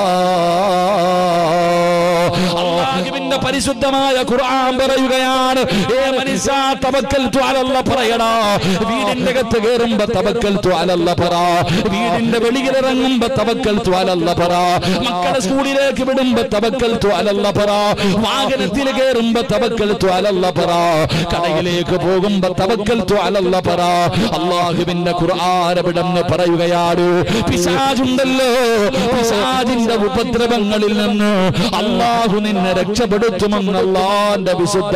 [SPEAKER 1] അള്ളാഹുവിന്റെ പരിശുദ്ധമായ ഖുർആൻ പറയുകയാണ് ഏ മനുഷ്യ തവക്കൽ അലല്ല പറയടാ വീടിന്റെ അകത്ത് കയറുമ്പോ തവക്കൽ അലല്ല പറ വീടിന്റെ വെളിയിൽ ഇറങ്ങുമ്പോ തവക്കൽ അലല്ല പറ മക്കളെ സ്കൂളിലേക്ക് വിടുമ്പോ തവക്കൽ അലല്ല പറ വാഹനത്തിൽ കയറുമ്പോ തവക്കൽ അലല്ല പറ കടയിലേക്ക് പോകുമ്പോ തവക്കൽ അലല്ല പറ അള്ളാഹുവിന്റെ ഖുർആാനവിടെന്ന് പറയുകയാണ് പിശാജുണ്ടല്ലോ പിശാജിന്റെ ഉപദ്രവങ്ങളിൽ നിന്ന് അള്ളാഹു നിന്നെ രക്ഷപ്പെടുത്തുമെന്ന് അള്ളാന്റെ വിശുദ്ധ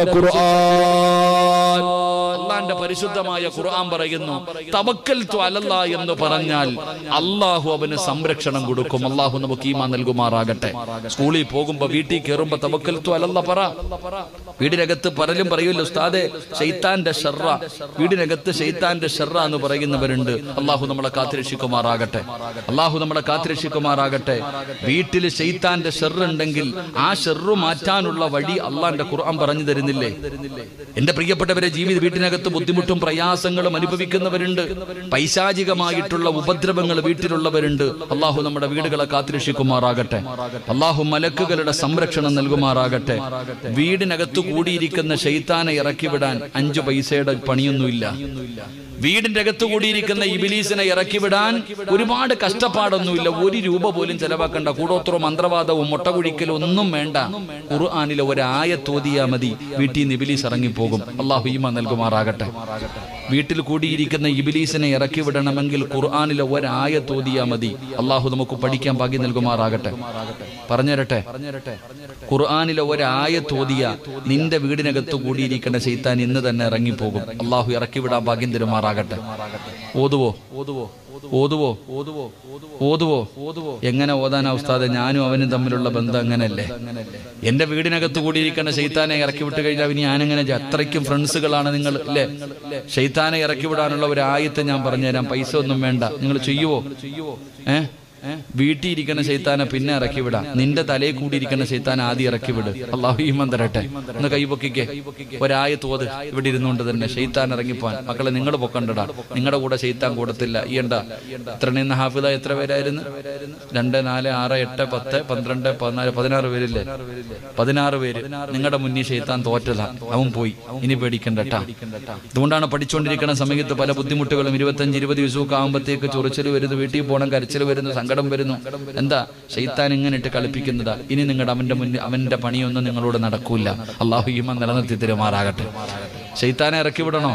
[SPEAKER 1] ഖുർആൻ അള്ളാന്റെ പരിശുദ്ധമായ ഖുർആൻ പറയുന്നു തവക്കൽ അലല്ല എന്ന് പറഞ്ഞാൽ അള്ളാഹു അവന് സംരക്ഷണം കൊടുക്കും അള്ളാഹു നമുക്ക് ഈമാ നൽകുമാറാകട്ടെ സ്കൂളിൽ പോകുമ്പോ വീട്ടിൽ കയറുമ്പോ തവക്കൽ അലല്ല പറ വീടിനകത്ത് പലരും പറയുമല്ലോ ഉസ്താദെ ഷെയ്ത്താന്റെ ഷെറ വീടിനകത്ത് ഷെയ്ത്താന്റെ ഷെറ എന്ന് പറയുന്നവരുണ്ട് അള്ളാഹു നമ്മളെ കാത്തിരക്ഷിക്കുമാറാകട്ടെ അള്ളാഹു നമ്മളെ കാത്തിരക്ഷിക്കുമാറാകട്ടെ വീട്ടിൽ ഷെയ്ത്താന്റെ ഷെറ് ഉണ്ടെങ്കിൽ ആ ഷെറു മാറ്റാനുള്ള വഴി അള്ളാന്റെ ഖുർആൻ പറഞ്ഞു തരുന്നില്ലേ എന്റെ പ്രിയപ്പെട്ടവരെ ജീവിത വീട്ടിനകത്ത് ബുദ്ധിമുട്ടും പ്രയാസങ്ങളും അനുഭവിക്കുന്നവരുണ്ട് പൈശാചികമായിട്ടുള്ള ഉപദ്രവങ്ങൾ വീട്ടിലുള്ളവരുണ്ട് അള്ളാഹു നമ്മുടെ വീടുകളെ കാത്തിരക്ഷിക്കുമാറാകട്ടെ അള്ളാഹു മലക്കുകളുടെ സംരക്ഷണം നൽകുമാറാകട്ടെ വീടിനകത്ത് കൂടിയിരിക്കുന്ന ഷെയ്ത്താനെ ഇറക്കി വിടാൻ അഞ്ചു പൈസയുടെ പണിയൊന്നുമില്ല വീടിന്റെ അകത്ത് കൂടിയിരിക്കുന്ന ഇബിലീസിനെ ഇറക്കി വിടാൻ ഒരുപാട് കഷ്ടപ്പാടൊന്നുമില്ല ഒരു രൂപ പോലും ചെലവാക്കണ്ട കൂടോത്രോ മന്ത്രവാദവും മുട്ടകുഴിക്കലും ഒന്നും വേണ്ട ഖുർആാനിലെ ഒരായത്തോതിയാ മതി വീട്ടിൽ നിന്ന് ഇബിലീസ് ഇറങ്ങിപ്പോകും അള്ളാഹു ഈമ നൽകുമാറാകട്ടെ വീട്ടിൽ കൂടിയിരിക്കുന്ന ഇബിലീസിനെ ഇറക്കി വിടണമെങ്കിൽ ഖുർആാനിലെ ഒരായ തോതിയാ മതി അള്ളാഹു നമുക്ക് പഠിക്കാൻ ഭാഗ്യം നൽകുമാറാകട്ടെ പറഞ്ഞുതരട്ടെ ഖുർആാനിലെ ഒരായ തോതിയ നിന്റെ വീടിനകത്ത് കൂടിയിരിക്കുന്ന ചെയ്ത്താൻ ഇന്ന് തന്നെ ഇറങ്ങിപ്പോകും അള്ളാഹു ഇറക്കി വിടാൻ ഭാഗ്യം തരുമാറാകട്ടെ ഓതുവോ ഓതുവോ ഓതുവോ ഓതുവോ ഓതുവോ ഓതുവോ എങ്ങനെ ഓതാനാ ഉസ്താദെ ഞാനും അവനും തമ്മിലുള്ള ബന്ധം അങ്ങനെയല്ലേ എന്റെ വീടിനകത്ത് കൂടിയിരിക്കുന്ന ഷെയ്ത്താനെ ഇറക്കി വിട്ട് കഴിഞ്ഞാൽ ഇനി ഞാനെങ്ങനെ ചെയ്യും? അത്രയ്ക്കും ഫ്രണ്ട്സുകളാണ് നിങ്ങൾ അല്ലേ ഷെയ്ത്താനെ ഇറക്കി വിടാനുള്ള ഒരു ആയത്തെ ഞാൻ പറഞ്ഞുതരാം പൈസ ഒന്നും വേണ്ട നിങ്ങൾ ചെയ്യുവോ ഏ വീട്ടിൽ ഇരിക്കുന്ന ശൈത്താനെ പിന്നെ ഇറക്കി വിടാം നിന്റെ തലയിൽ കൂടി ഇരിക്കുന്ന ശൈത്താൻ ആദ്യം ഇറക്കി വിട് അള്ളാഹു ഈമൻ തരട്ടെ ഒന്ന് കൈപൊക്കിക്കേ ഒരായ തോത് ഇവിടെ ഇരുന്നുകൊണ്ട് തന്നെ ശൈത്താൻ ഇറങ്ങിപ്പോൻ മക്കളെ നിങ്ങൾ പൊക്കണ്ടടാ നിങ്ങളുടെ കൂടെ ശൈത്താൻ കൂടത്തില്ല ഈ എന്താ ഇത്ര നിന്ന് ഹാഫിദ എത്ര പേരായിരുന്നു രണ്ട് നാല് ആറ് എട്ട് പത്ത് പന്ത്രണ്ട് പതിനാല് പതിനാറ് പേരില്ലേ പതിനാറ് പേര് നിങ്ങളുടെ മുന്നിൽ ശൈത്താൻ തോറ്റതാ അവൻ പോയി ഇനി പേടിക്കണ്ടട്ടാ അതുകൊണ്ടാണ് പഠിച്ചുകൊണ്ടിരിക്കുന്ന സമയത്ത് പല ബുദ്ധിമുട്ടുകളും ഇരുപത്തഞ്ച് ഇരുപത് ദിവസമൊക്കെ ആകുമ്പോഴത്തേക്ക് ചൊറിച്ചൽ വരുന്നു വീട്ടിൽ പോകണം കരച്ചിൽ വരുന്നു സങ്കടം വരുന്നു എന്താ ഷെയ്ത്താൻ ഇങ്ങനെ ഇട്ട് കളിപ്പിക്കുന്നതാ ഇനി നിങ്ങളുടെ അവന്റെ മുന്നിൽ അവന്റെ പണിയൊന്നും നിങ്ങളോട് നടക്കൂല അള്ളാഹു ഈമ നിലനിർത്തി തരുമാറാകട്ടെ ഷെയ്ത്താനെ ഇറക്കി വിടണോ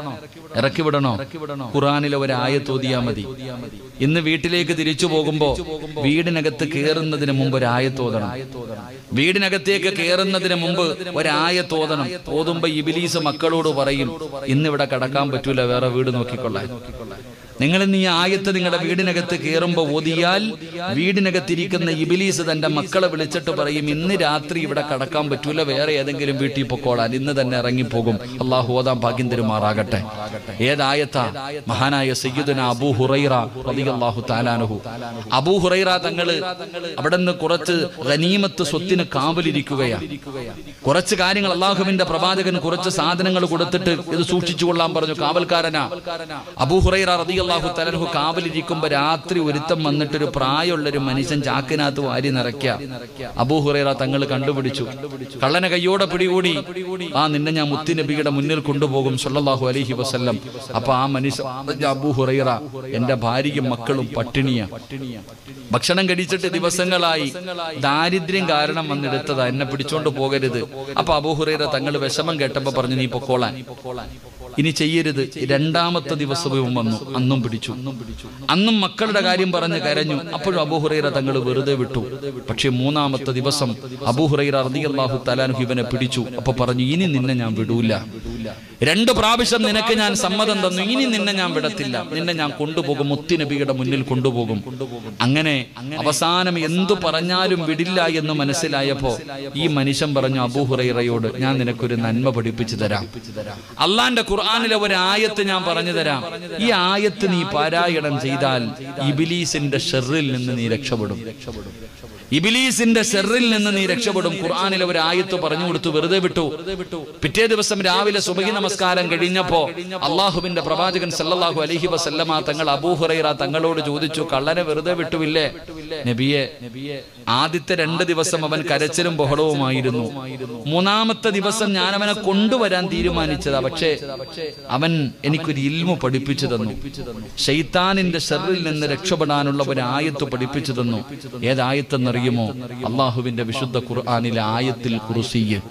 [SPEAKER 1] ഇറക്കി വിടണോ ഖുറാനിലെ ഒരു ആയത്തോതിയാ മതി ഇന്ന് വീട്ടിലേക്ക് തിരിച്ചു പോകുമ്പോ വീടിനകത്ത് കയറുന്നതിന് മുമ്പ് ഒരു ആയത്തോതണം വീടിനകത്തേക്ക് കയറുന്നതിന് മുമ്പ് ഒരായത്തോതണം ഓതുമ്പോ ഇബിലീസ് മക്കളോട് പറയും ഇന്നിവിടെ കടക്കാൻ പറ്റൂല വേറെ വീട് നോക്കിക്കൊള്ളാൻ നിങ്ങൾ ഇന്ന് ഈ ആയത്ത് നിങ്ങളുടെ വീടിനകത്ത് കയറുമ്പോൾ ഓതിയാൽ വീടിനകത്തിരിക്കുന്ന ഇബിലീസ് തന്റെ മക്കളെ വിളിച്ചിട്ട് പറയും ഇന്ന് രാത്രി ഇവിടെ കടക്കാൻ പറ്റൂല വേറെ ഏതെങ്കിലും വീട്ടിൽ പൊക്കോളാൻ ഇന്ന് തന്നെ ഇറങ്ങിപ്പോകും അള്ളാഹു ഓതാൻ ഭാഗ്യം തരുമാറാകട്ടെ ഏതായത്താ മഹാനായ സയ്യിദുന അബൂ ഹുറൈറ റളിയല്ലാഹു താലാനുഹു അബൂ ഹുറൈറ തങ്ങള് അവിടെ നിന്ന് കുറച്ച് ഗനീമത്ത് സ്വത്തിന് കാവലിരിക്കുകയാണ് കുറച്ച് കാര്യങ്ങൾ അള്ളാഹുവിന്റെ പ്രവാചകൻ കുറച്ച് സാധനങ്ങൾ കൊടുത്തിട്ട് ഇത് സൂക്ഷിച്ചു കൊള്ളാൻ പറഞ്ഞു കാവൽക്കാരനാ അബൂ ഹുറൈറ റളിയല്ലാഹു തലഹു കാവലിരിക്കുമ്പോ രാത്രി ഒരുത്തം വന്നിട്ട് ഒരു പ്രായമുള്ള ഒരു മനുഷ്യൻ ചാക്കിനകത്ത് വാരി നിറയ്ക്ക അബൂ ഹുറൈറ തങ്ങൾ കണ്ടുപിടിച്ചു കള്ളനെ കയ്യോടെ പിടികൂടി ആ നിന്നെ ഞാൻ മുത്തുനബിയുടെ മുന്നിൽ കൊണ്ടുപോകും സല്ലല്ലാഹു അലൈഹി വസല്ലം അപ്പൊ ആ മനുഷ്യൻ പറഞ്ഞ അബൂ ഹുറൈറ എന്റെ ഭാര്യയും മക്കളും പട്ടിണിയാ ഭക്ഷണം കഴിച്ചിട്ട് ദിവസങ്ങളായി ദാരിദ്ര്യം കാരണം വന്നെടുത്തതാ എന്നെ പിടിച്ചോണ്ട് പോകരുത് അപ്പൊ അബൂഹുറൈറ തങ്ങൾ വിഷമം കേട്ടപ്പോ പറഞ്ഞു നീ പൊക്കോളാൻ ഇനി ചെയ്യരുത് രണ്ടാമത്തെ ദിവസവും വന്നു അന്നും പിടിച്ചു അന്നും മക്കളുടെ കാര്യം പറഞ്ഞ് കരഞ്ഞു അപ്പോഴും അബൂഹുറൈറ തങ്ങൾ വെറുതെ വിട്ടു പക്ഷെ മൂന്നാമത്തെ ദിവസം അബൂഹുറൈറ റളിയല്ലാഹു തലാൻഹു ഇവനെ പിടിച്ചു അപ്പൊ പറഞ്ഞു ഇനി നിന്നെ ഞാൻ വിടൂല രണ്ട് പ്രാവശ്യം നിനക്ക് ഞാൻ സമ്മതം തന്നു ഇനി നിന്നെ ഞാൻ വിടത്തില്ല നിന്നെ ഞാൻ കൊണ്ടുപോകും മുത്തുനബിയുടെ മുന്നിൽ കൊണ്ടുപോകും അങ്ങനെ അവസാനം എന്തു പറഞ്ഞാലും വിടില്ല എന്ന് മനസ്സിലായപ്പോ ഈ മനുഷ്യൻ പറഞ്ഞു അബൂഹുറൈറയോട് ഞാൻ നിനക്കൊരു നന്മ പഠിപ്പിച്ചു തരാം അള്ളാന്റെ ഖുർആാനിലെ ഒരു ആയത്ത് ഞാൻ പറഞ്ഞു തരാം ഈ ആയത്ത് നീ പാരായണം ചെയ്താൽ ഇബിലീസിന്റെ ഷെറിൽ നിന്ന് നീ രക്ഷപ്പെടും ഇബിലീസിന്റെ ഷെറിൽ നിന്ന് നീ രക്ഷപ്പെടും ഖുർആാനിലെ ഒരു ആയത്ത് പറഞ്ഞു കൊടുത്തു വെറുതെ വിട്ടു പിറ്റേ ദിവസം രാവിലെ സുബഹി നമസ്കാരം കഴിഞ്ഞപ്പോ അള്ളാഹുവിന്റെ പ്രവാചകൻ സല്ലല്ലാഹു അലൈഹി വസല്ലമ തങ്ങൾ അബൂഹുറൈറ തങ്ങളോട് ചോദിച്ചു കള്ളനെ വെറുതെ വിട്ടുവില്ലേ നബിയെ ആദ്യത്തെ രണ്ട് ദിവസം അവൻ കരച്ചിലും ബഹളവുമായിരുന്നു മൂന്നാമത്തെ ദിവസം ഞാൻ അവനെ കൊണ്ടുവരാൻ തീരുമാനിച്ചതാ പക്ഷേ അവൻ എനിക്കൊരു ഇൽമു പഠിപ്പിച്ചു തന്നു ഷെയ്ത്താനിന്റെ ഷെറിൽ നിന്ന് രക്ഷപ്പെടാനുള്ള ഒരു ആയത്ത് പഠിപ്പിച്ചു തന്നു ഏതായത്തെന്നറിയുമോ അള്ളാഹുവിന്റെ വിശുദ്ധ ഖുർആാനിലെ ആയത്തിൽ കുറുസിയ്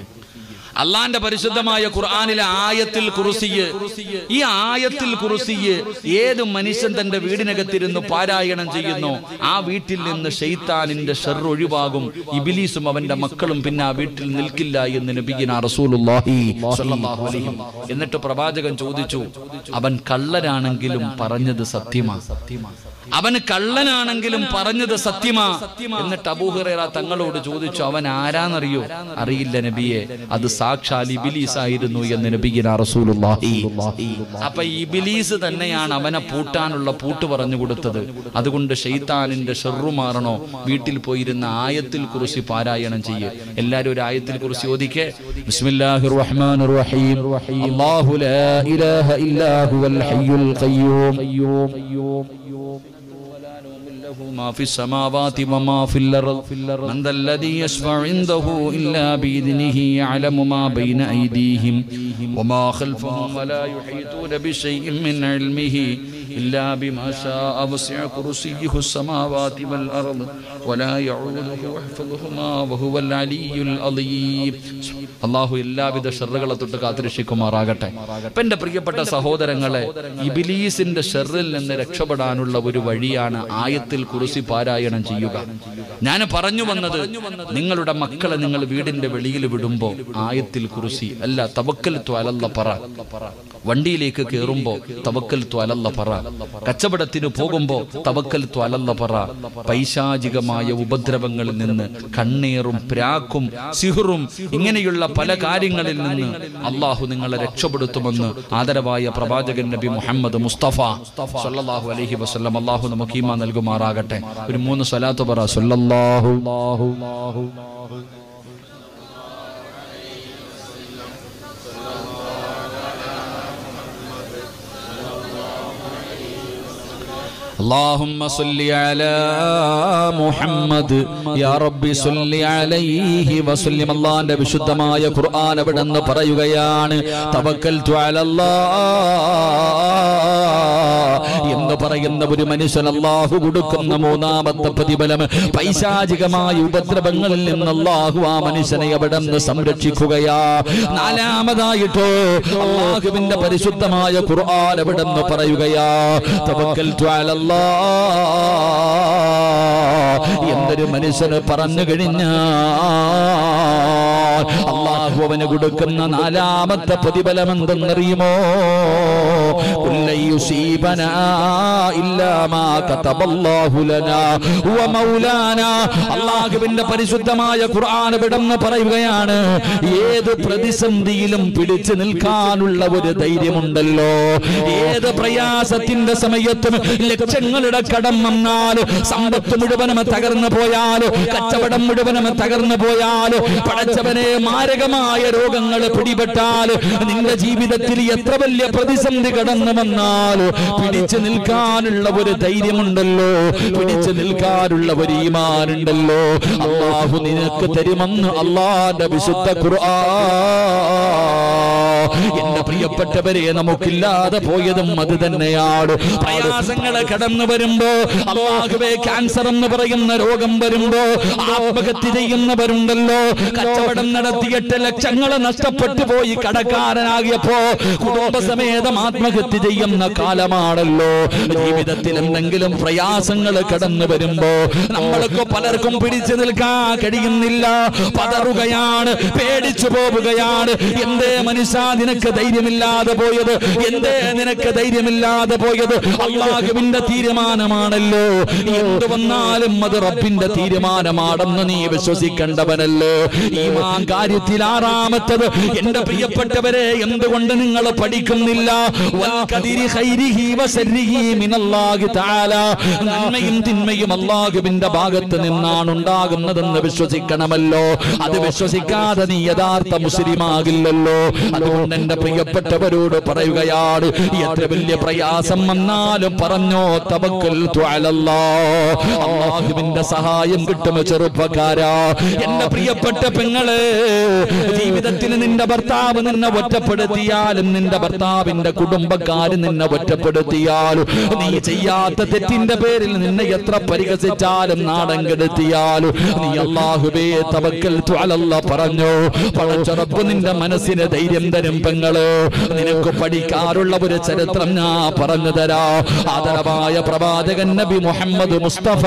[SPEAKER 1] അള്ളാന്റെ പരിശുദ്ധമായ ഖുർആാനിലെ ആയത്തിൽ കുറുസിയ് ഈ ആയത്തിൽ കുറുസിയ് ഏത് മനുഷ്യൻ തന്റെ വീടിനകത്തിരുന്ന് പാരായണം ചെയ്യുന്നു ആ വീട്ടിൽ നിന്ന് ഷെയ്ത്താനിന്റെ ഷെർ ഒഴിവാകും ഇബിലീസും അവന്റെ മക്കളും പിന്നെ ആ വീട്ടിൽ നിൽക്കില്ല എന്ന് നബിഗിന റസൂലുള്ളാഹി സ്വല്ലല്ലാഹു അലൈഹി എന്നിട്ട് പ്രവാചകൻ ചോദിച്ചു അവൻ കള്ളനാണെങ്കിലും പറഞ്ഞത് സത്യമാ അവന് കള്ളനാണെങ്കിലും പറഞ്ഞത് സത്യമാ എന്നിട്ട് അബൂഹുറേറ തങ്ങളോട് ചോദിച്ചു അവൻ ആരാന്നറിയോ അറിയില്ല നബിയെ അത് സാക്ഷാൽ ഇബിലീസ് ആയിരുന്നു എന്ന് നബിഗിന റസൂലുള്ളാഹി അപ്പൊ ഇബിലീസ് തന്നെയാണ് അവനെ പൂട്ടാനുള്ള പൂട്ട് പറഞ്ഞു കൊടുത്തത് അതുകൊണ്ട് ഷെയ്ത്താനിന്റെ ഷെറു മാറണോ വീട്ടിൽ പോയിരുന്ന ആയത്തിൽ കുറിച്ച് പാരായണം ചെയ്യ് എല്ലാരും ഒരു ആയത്തിൽ കുറിച്ച് ഓദിക്കെ ബിസ്മില്ലാഹിർ റഹ്മാനിർ റഹീം അല്ലാഹു ലാ ഇലാഹ ഇല്ലാ ഹുവൽ ഹയ്യുൽ ഖയ്യൂം له ما في السماوات وما في الأرض من ذا الذي يشفع عنده إلا بإذنه يعلم ما بين أيديهم وما خلفهم ولا يحيطون بشيء من علمه إلا بما شاء وسع كرسيه السماوات والأرض ولا يعوده حفظهما وهو العلي العظيم അള്ളാഹു എല്ലാവിധ ഷെറുകളെ തൊട്ട് കാത്തിരക്ഷിക്കുമാറാകട്ടെ അപ്പൊ എന്റെ പ്രിയപ്പെട്ട സഹോദരങ്ങളെ ഇബിലീസിന്റെ ഷെറിൽ നിന്ന് രക്ഷപ്പെടാനുള്ള ഒരു വഴിയാണ് ആയത്തിൽ കുറിസി പാരായണം ചെയ്യുക ഞാൻ പറഞ്ഞു വന്നത് നിങ്ങളുടെ മക്കളെ നിങ്ങൾ വീടിന്റെ വെളിയിൽ വിടുമ്പോ ആയത്തിൽ കുറിസി അല്ല തവക്കൽ ത്വലല്ല പറ വണ്ടിയിലേക്ക് കയറുമ്പോ തവക്കൽ ത്വലല്ല പറ കച്ചവടത്തിന് പോകുമ്പോ തവക്കൽ ത്വലല്ല പറ പൈശാചികമായ ഉപദ്രവങ്ങളിൽ നിന്ന് കണ്ണീറും പ്രാക്കും സിഹറും ഇങ്ങനെയുള്ള പല കാര്യങ്ങളിൽ നിന്ന് അള്ളാഹു നിങ്ങളെ രക്ഷപ്പെടുത്തുമെന്ന് ആദരവായ പ്രവാചകൻ നബി മുഹമ്മദ് മുസ്തഫ സല്ലല്ലാഹു അലൈഹി വസല്ലം അള്ളാഹു നമുക്ക് ഈമാ നൽകുമാറാകട്ടെ ഒരു മൂന്ന് സ്വലാത്ത് പറ സല്ലല്ലാഹു اللهم صل على محمد يا رب صل عليه وسلم അള്ളാന്റെ വിശുദ്ധമായ ഖുർആൻ അവിടെ നിന്ന് പറയുകയാണ് തവക്കൽതു അലല്ലാഹ് എന്ന് പറയുന്ന ഒരു മനുഷ്യൻ അള്ളാഹു കൊടുക്കുന്ന മൂന്നാമത്തെ പ്രതിഫലം പൈശാചികമായ ഉപദ്രവങ്ങളിൽ നിന്ന് അള്ളാഹു ആ മനുഷ്യനെ അവിടെ നിന്ന് സംരക്ഷിക്കുകയാ നാലാമതായിട്ടോ അള്ളാഹുവിന്റെ പരിശുദ്ധമായ ഖുർആൻ അവിടെ നിന്ന് പറയുകയാ തവക്കൽതു അലല്ലാഹ് എന്തൊരു മനുഷ്യന് പറഞ്ഞു കഴിഞ്ഞാൽ അള്ളാഹു അവന് കൊടുക്കുന്ന നാലാമത്തെ പ്രതിഫലം എന്തെന്നറിയുമോ കുല്ലൻ യുസീബനാ ഇല്ലാ മാ കതബല്ലാഹു ലനാ ഹുവ മൗലാനാ അള്ളാഹുവിന്റെ പരിശുദ്ധമായ ഖുർആൻ വിടന്ന് പറയുകയാണ് ഏത് പ്രതിസന്ധിയിലും പിടിച്ചു നിൽക്കാനുള്ള ഒരു ധൈര്യമുണ്ടല്ലോ ഏത് പ്രയാസത്തിന്റെ സമയത്തും ലക്ഷങ്ങളുടെ കടം വന്നാലോ സമ്പത്ത് മുഴുവനും തകർന്നു പോയാലോ കച്ചവടം മുഴുവനും തകർന്നു പോയാലോ പടച്ചവനെ മാരകമായ രോഗങ്ങൾ പിടിപെട്ടാലോ നിന്റെ ജീവിതത്തിൽ എത്ര വലിയ പ്രതിസന്ധി കടന്നു വന്നാലോ പിടിച്ചു നിൽക്കാനുള്ള ഒരു ധൈര്യമുണ്ടല്ലോ പിടിച്ചു നിൽക്കാനുള്ള ഒരു ഈമാനുണ്ടല്ലോ അള്ളാഹു നിനക്ക് തരുമെന്ന് അള്ളാന്റെ വിശുദ്ധ ഖുർആൻ എന്റെ പ്രിയപ്പെട്ടവരെ നമുക്കില്ലാതെ പോയതും അത് തന്നെയാണ് പ്രയാസങ്ങൾ കടന്നു വരുമ്പോ അള്ളാഹുവേ ക്യാൻസർ എന്ന് പറയുന്ന രോഗം വരുമ്പോ ആത്മഹത്യ ചെയ്യുന്നവരുണ്ടല്ലോ കച്ചവടം നടത്തിയിട്ട് ലക്ഷങ്ങൾ നഷ്ടപ്പെട്ടു പോയി കടക്കാരനാകിയപ്പോ കുടുംബസമേതം ആത്മഹത്യ ചെയ്യുന്ന കാലമാണല്ലോ ജീവിതത്തിൽ എന്തെങ്കിലും പ്രയാസങ്ങൾ കടന്നു വരുമ്പോ നമ്മൾക്ക് പലർക്കും പിടിച്ചു നിൽക്കാൻ കഴിയുന്നില്ല പതറുകയാണ് പേടിച്ചു പോവുകയാണ് എന്തേ മനുഷ്യ നിനക്ക് ധൈര്യമില്ലാതെ പോയത് എന്തേ നിനക്ക് ധൈര്യമില്ലാതെ പോയത് അള്ളാഹുവിന്റെ തീരുമാനമാണല്ലോ എന്ത് വന്നാലും അത് റബ്ബിന്റെ തീരുമാനമാണെന്ന് നീ വിശ്വസിക്കേണ്ടവനല്ലോ ഈ മാ കാര്യത്തിൽ ആറാമത്തത് എന്റെ പ്രിയപ്പെട്ടവരെ എന്തുകൊണ്ട് നിങ്ങൾ പഠിക്കുന്നില്ല വൽകദിരി ഖൈരിഹി വശർരിഹി മിനല്ലാഹി തആല നന്മയും തിന്മയും അള്ളാഹുവിന്റെ ഭാഗത്ത് നിന്നാണ് ഉണ്ടാകുന്നതെന്ന് വിശ്വസിക്കണമല്ലോ അത് വിശ്വസിക്കാതെ നീ യഥാർത്ഥ മുസ്ലിമാകില്ലല്ലോ അതുകൊണ്ട് എന്റെ പ്രിയപ്പെട്ടവരോട് പറയുകയാണ് എത്ര വലിയ പ്രയാസം വന്നാലും പറഞ്ഞോ തവക്കൽ അള്ളാഹുവിന്റെ സഹായം കിട്ടും ചെറുപ്പക്കാരാ എന്റെ പ്രിയപ്പെട്ട പെങ്ങളെ ജീവിതത്തിൽ നിന്റെ ഭർത്താവ് നിന്നെ ഒറ്റപ്പെടുത്തിയാലും നിന്റെ ഭർത്താവിന്റെ കുടുംബക്കാര് നിന്നെ ഒറ്റപ്പെടുത്തിയാലും നീ ചെയ്യാത്ത തെറ്റിന്റെ പേരിൽ നിന്നെ എത്ര പരിഹസിച്ചാലും നാടൻ കെടുത്തിയാലും നീ അള്ളാഹുബേ തവക്കൽ ത്വലല്ല പറഞ്ഞു പടച്ചുറപ്പ് നിന്റെ മനസ്സിന് ധൈര്യം തരും പെങ്ങള് നിനക്ക് പഠിക്കാറുള്ള ഒരു ചരിത്രം ഞാൻ പറഞ്ഞു തരാ ആദരവായ പ്രവാചകൻ നബി മുഹമ്മദ് മുസ്തഫ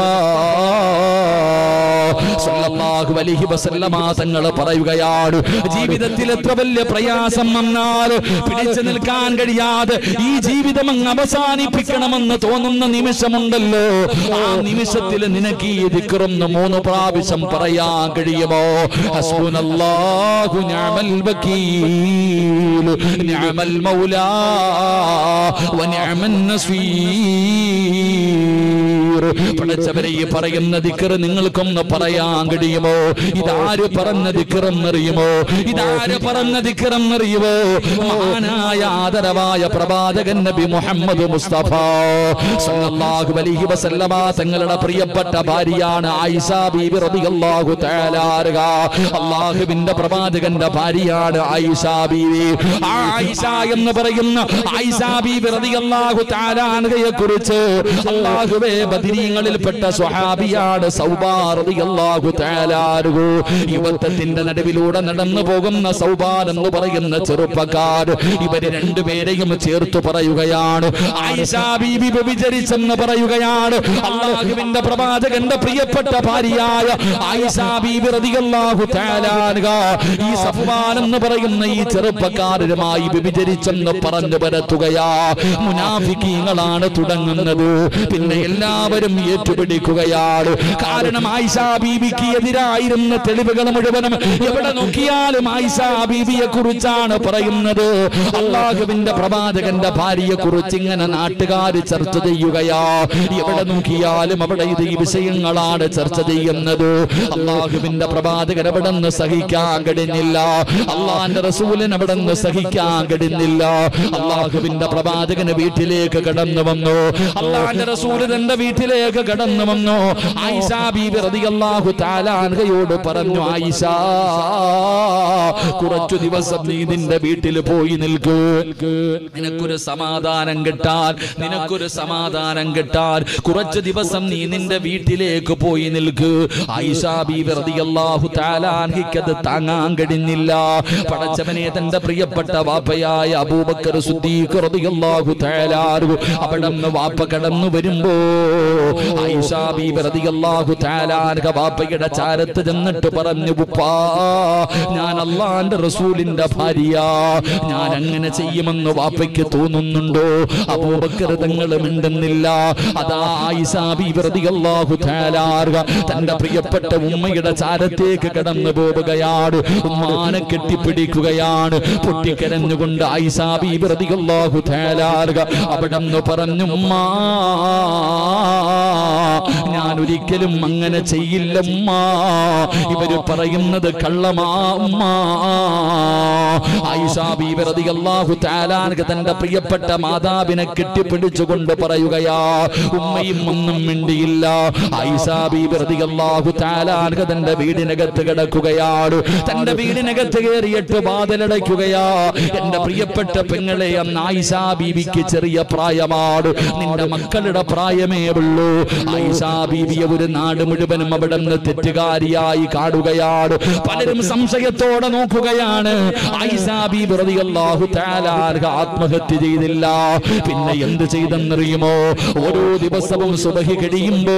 [SPEAKER 1] സല്ലല്ലാഹു അലൈഹി വസല്ലമ തങ്ങൾ പറയുകയാണ് ജീവിതത്തിൽ എത്ര വലിയ പ്രയാസം വന്നാൽ പിടിച്ചു നിൽക്കാൻ കഴിയാതെ ഈ ജീവിതം അങ്ങ് അവസാനിപ്പിക്കണമെന്ന് തോന്നുന്ന നിമിഷമുണ്ടല്ലോ ആ നിമിഷത്തിൽ നിനക്ക് ഈ ദിക്റൊന്ന് മൂന്ന് പ്രാവശ്യം പറയാൻ കഴിയുമോ ഹസ്ബുനല്ലാഹു നിഅമൽ വക്കീൽ നിഅമൽ മൗലാ വനിഅമൻ നസീർ പടച്ചവരെ ഈ പറയുന്ന ദിക്കറ് നിങ്ങൾക്കൊന്ന് പറയാൻ കഴിയുമോ ഇതാര് പറഞ്ഞ ദിക്കറെന്നറിയുമോ ഇതാര് പറഞ്ഞ ദിക്കറെന്നറിയുമോ മഹാനായ ആദരവായ പ്രവാചകൻ നബി മുഹമ്മദ് മുസ്തഫ സല്ലല്ലാഹു അലൈഹി വസല്ലമ തങ്ങളുടെ പ്രിയപ്പെട്ട ഭാര്യയാണ് ആയിഷ ബീബി റളിയല്ലാഹു തആല അൻഹ അല്ലാഹുവിന്റെ പ്രവാചകന്റെ ഭാര്യയാണ് ആയിഷ ബീവി ആ ആയിഷ എന്ന് പറയുന്ന ആയിഷ ബീബി റളിയല്ലാഹു തആല അൻഹയെ കുറിച്ച് അല്ലാഹുവേ ബദരീങ്ങളിൽപ്പെട്ട സ്വഹാബിയാണ് സൗബാ റളിയല്ലാഹു തആല അൻഹു യുവത്വത്തിന്റെ നടുവിലൂടെ നടന്നു പോകുന്ന സൗബാൻ എന്ന് പറയുന്ന ചെറുപ്പക്കാർ ഇവര് രണ്ടുപേരെയും ചേർത്ത് പറയുകയാണ് ആയിഷ ബീബി വ്യഭിചരിച്ചെന്ന് പറയുകയാണ് അള്ളാഹുവിന്റെ പ്രവാചകന്റെ പ്രിയപ്പെട്ട ഭാര്യയായ ആയിഷ ബീബി റളിയല്ലാഹു തആല അൻഹ ഈ സഫ്വാൻ എന്ന് പറയുന്ന ഈ ചെറുപ്പക്കാരനുമായി വ്യഭിചരിച്ചെന്ന് പറഞ്ഞു പരത്തുകയാ മുനാഫിക്കീങ്ങളാണ് തുടങ്ങുന്നത് പിന്നെ എല്ലാവരും ഏറ്റുപിടിക്കുകയാണ് കാരണം ആയിഷ ബീബിക്ക് എതിരായിരുന്ന തെളിവുകൾ മുഴുവനും എവിടെ നോക്കിയാലും ആയിഷ ബീബിയെ കുറിച്ചാണ് പറയുന്നത് അള്ളാഹുവിന്റെ പ്രവാചകന്റെ ഭാര്യയെ കുറിച്ച് ഇങ്ങനെ നാട്ടുകാർ ചർച്ച ചെയ്യുകയാ എവിടെ നോക്കിയാലും അവിടെ ഇത് ഈ വിഷയങ്ങളാണ് ചർച്ച ചെയ്യുന്നത് അള്ളാഹുവിന്റെ പ്രവാചകൻ അവിടെ നിന്ന് സഹിക്കാൻ കഴിഞ്ഞില്ല അള്ളാന്റെ റസൂലിന് അവിടെ നിന്ന് സഹിക്കാൻ കഴിഞ്ഞില്ല അള്ളാഹുവിന്റെ പ്രവാചകന് വീട്ടിലേക്ക് കടന്നു വന്നു അള്ളാന്റെ റസൂല് തന്റെ വീട്ടിലേക്ക് കടന്നു വന്നു ആയിഷ ബീബി റളിയല്ലാഹു താലാൻഹയോട് പറഞ്ഞു ആയിഷ കുറച്ചു ദിവസം നീ നിന്റെ വീട്ടിൽ പോയി നിൽക്ക് നിനക്കൊരു സമാധാനം കിട്ടാൻ നിനക്കൊരു സമാധാനം കിട്ടാൻ കുറച്ചു ദിവസം നീ നിന്റെ വീട്ടിലേക്ക് പോയി നിൽക്ക് ആയിഷ ബീബി റളിയല്ലാഹു താലാൻഹിക്ക് അത് താങ്ങാൻ കഴിഞ്ഞില്ല പടച്ചവനെ തന്റെ പ്രിയപ്പെട്ട വാപ്പയായ അബൂബക്കർ സുദ്ദീഖ് റളിയല്ലാഹു തആലാഹു അവിടെ നിന്ന് വാപ്പ കടന്നു വരുമ്പോ ആയിഷ ബീബി റളിയല്ലാഹു തആലാഹ വാപ്പയുടെ ചാരത്ത് ചെന്നിട്ട് പറഞ്ഞു ഉപ്പാ ഞാൻ അള്ളാന്റെ റസൂലിന്റെ ഭാര്യ ഞാൻ അങ്ങനെ ചെയ്യുമെന്ന് വാപ്പയ്ക്ക് തോന്നുന്നുണ്ടോ അബൂബക്കർ തങ്ങൾ മിണ്ടുന്നില്ല അതാ ആയിഷ ബീബി റളിയല്ലാഹു തആലാഹ തന്റെ പ്രിയപ്പെട്ട ഉമ്മയുടെ ചാരത്തേക്ക് കടന്നു പോവുകയാണ് ഉമ്മാനെ കെട്ടിപ്പിടിക്കുകയാണ് പൊട്ടിക്കരഞ്ഞുകൊണ്ട് ആയിഷ ബീബി റളിയല്ലാഹു തആലാഹ അവിടെ നിന്ന് പറഞ്ഞു ഉമ്മാ ഞാൻ ഒരിക്കലും അങ്ങനെ ചെയ്യില്ല ഉമ്മാ ഇവര് പറയുന്നത് കള്ളമാ ഉമ്മാ ആയിഷ ബീബി റളിയല്ലാഹു തആലാഹ തന്റെ പ്രിയപ്പെട്ട മാതാവിനെ കെട്ടിപ്പിടിച്ചുകൊണ്ട് പറയുകയാ ഉമ്മയും ഒന്നും മിണ്ടിയില്ല ആയിഷ ബീബി റളിയല്ലാഹു തആലാഹ തന്റെ വീടിനകത്ത് കിടക്കുകയാണ് തന്റെ വീടിനകത്ത് കയറിയിട്ട് വാതിലടയ്ക്കുകയാ എന്റെ പ്രിയപ്പെട്ട പെങ്ങളെ അന്ന് ആയിഷ ബീബിക്ക് ചെറിയ പ്രായമാണ് നിന്റെ മക്കളുടെ പ്രായമേ ഉള്ളൂ ആയിഷ ബീബിയെ ഒരു നാട് മുഴുവനും അവിടെ നിന്ന് തെറ്റുകാരിയായി കാണുകയാണ് പലരും സംശയത്തോടെ നോക്കുകയാണ് ആയിഷ ബീബി റളിയല്ലാഹു തആല അൻഹ ആത്മഹത്യ ചെയ്തില്ല പിന്നെ എന്ത് ചെയ്തെന്നറിയുമോ ഓരോ ദിവസവും സുബഹി കഴിയുമ്പോ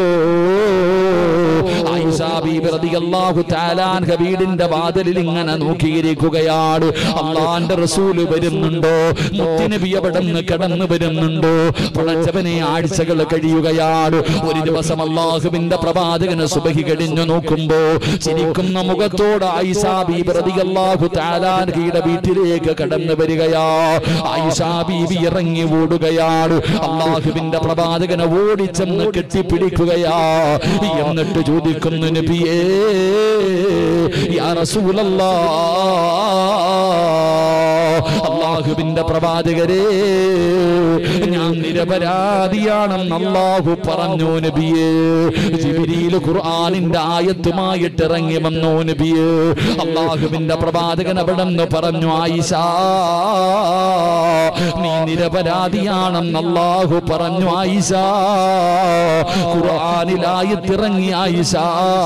[SPEAKER 1] ആയിഷ ബീബി റളിയല്ലാഹു തആല അൻഹ വീടിന്റെ വാതിലിൽ ഇങ്ങനെ നോക്കിയിരിക്കുകയാണ് അള്ളാന്റെ റസൂല് വരുന്നുണ്ടോ മുത്തുനബി അവിടെ നിന്ന് കടന്നു വരുന്നുണ്ടോ പടച്ചവനെ ആഴ്ചകൾ കഴിയുകയാണ് ഒരു ദിവസം അള്ളാഹുവിന്റെ പ്രവാചകന് സുബഹി കഴിഞ്ഞു നോക്കുമ്പോ ചിരിക്കുന്ന മുഖത്തോട് ആയിഷ ബീബി റളിയല്ലാഹു തആല അൻഹയുടെ വീട്ടിലേക്ക് കടന്നു വരികയാ ആയിഷ ബീബി ഇറങ്ങി ഓടുകയാണ് അള്ളാഹുവിന്റെ പ്രവാചകനെ ഓടിച്ചെന്ന് കെട്ടിപ്പിടിക്കുകയാ എന്നിട്ട് ചോദിക്കുന്നു നബിയേ യാ റസൂലല്ലാ അള്ളാഹുവിന്റെ പ്രവാചകരെ ഞാൻ നിരപരാധിയാണെന്ന് അള്ളാഹു പറഞ്ഞു നബിയേ ജിബിരിയിൽ ഖുർആനിന്റെ ആയത്തുമായിട്ട് ഇറങ്ങി വന്നു നബിയേ അള്ളാഹുവിന്റെ പ്രവാചകൻ അവിടെ നിന്ന് പറഞ്ഞു ആയിഷ നീ നിരപരാധിയാണെന്ന് അള്ളാഹു പറഞ്ഞു ആയിഷ ഖുർആനിലായത്തിറങ്ങി ആയിഷ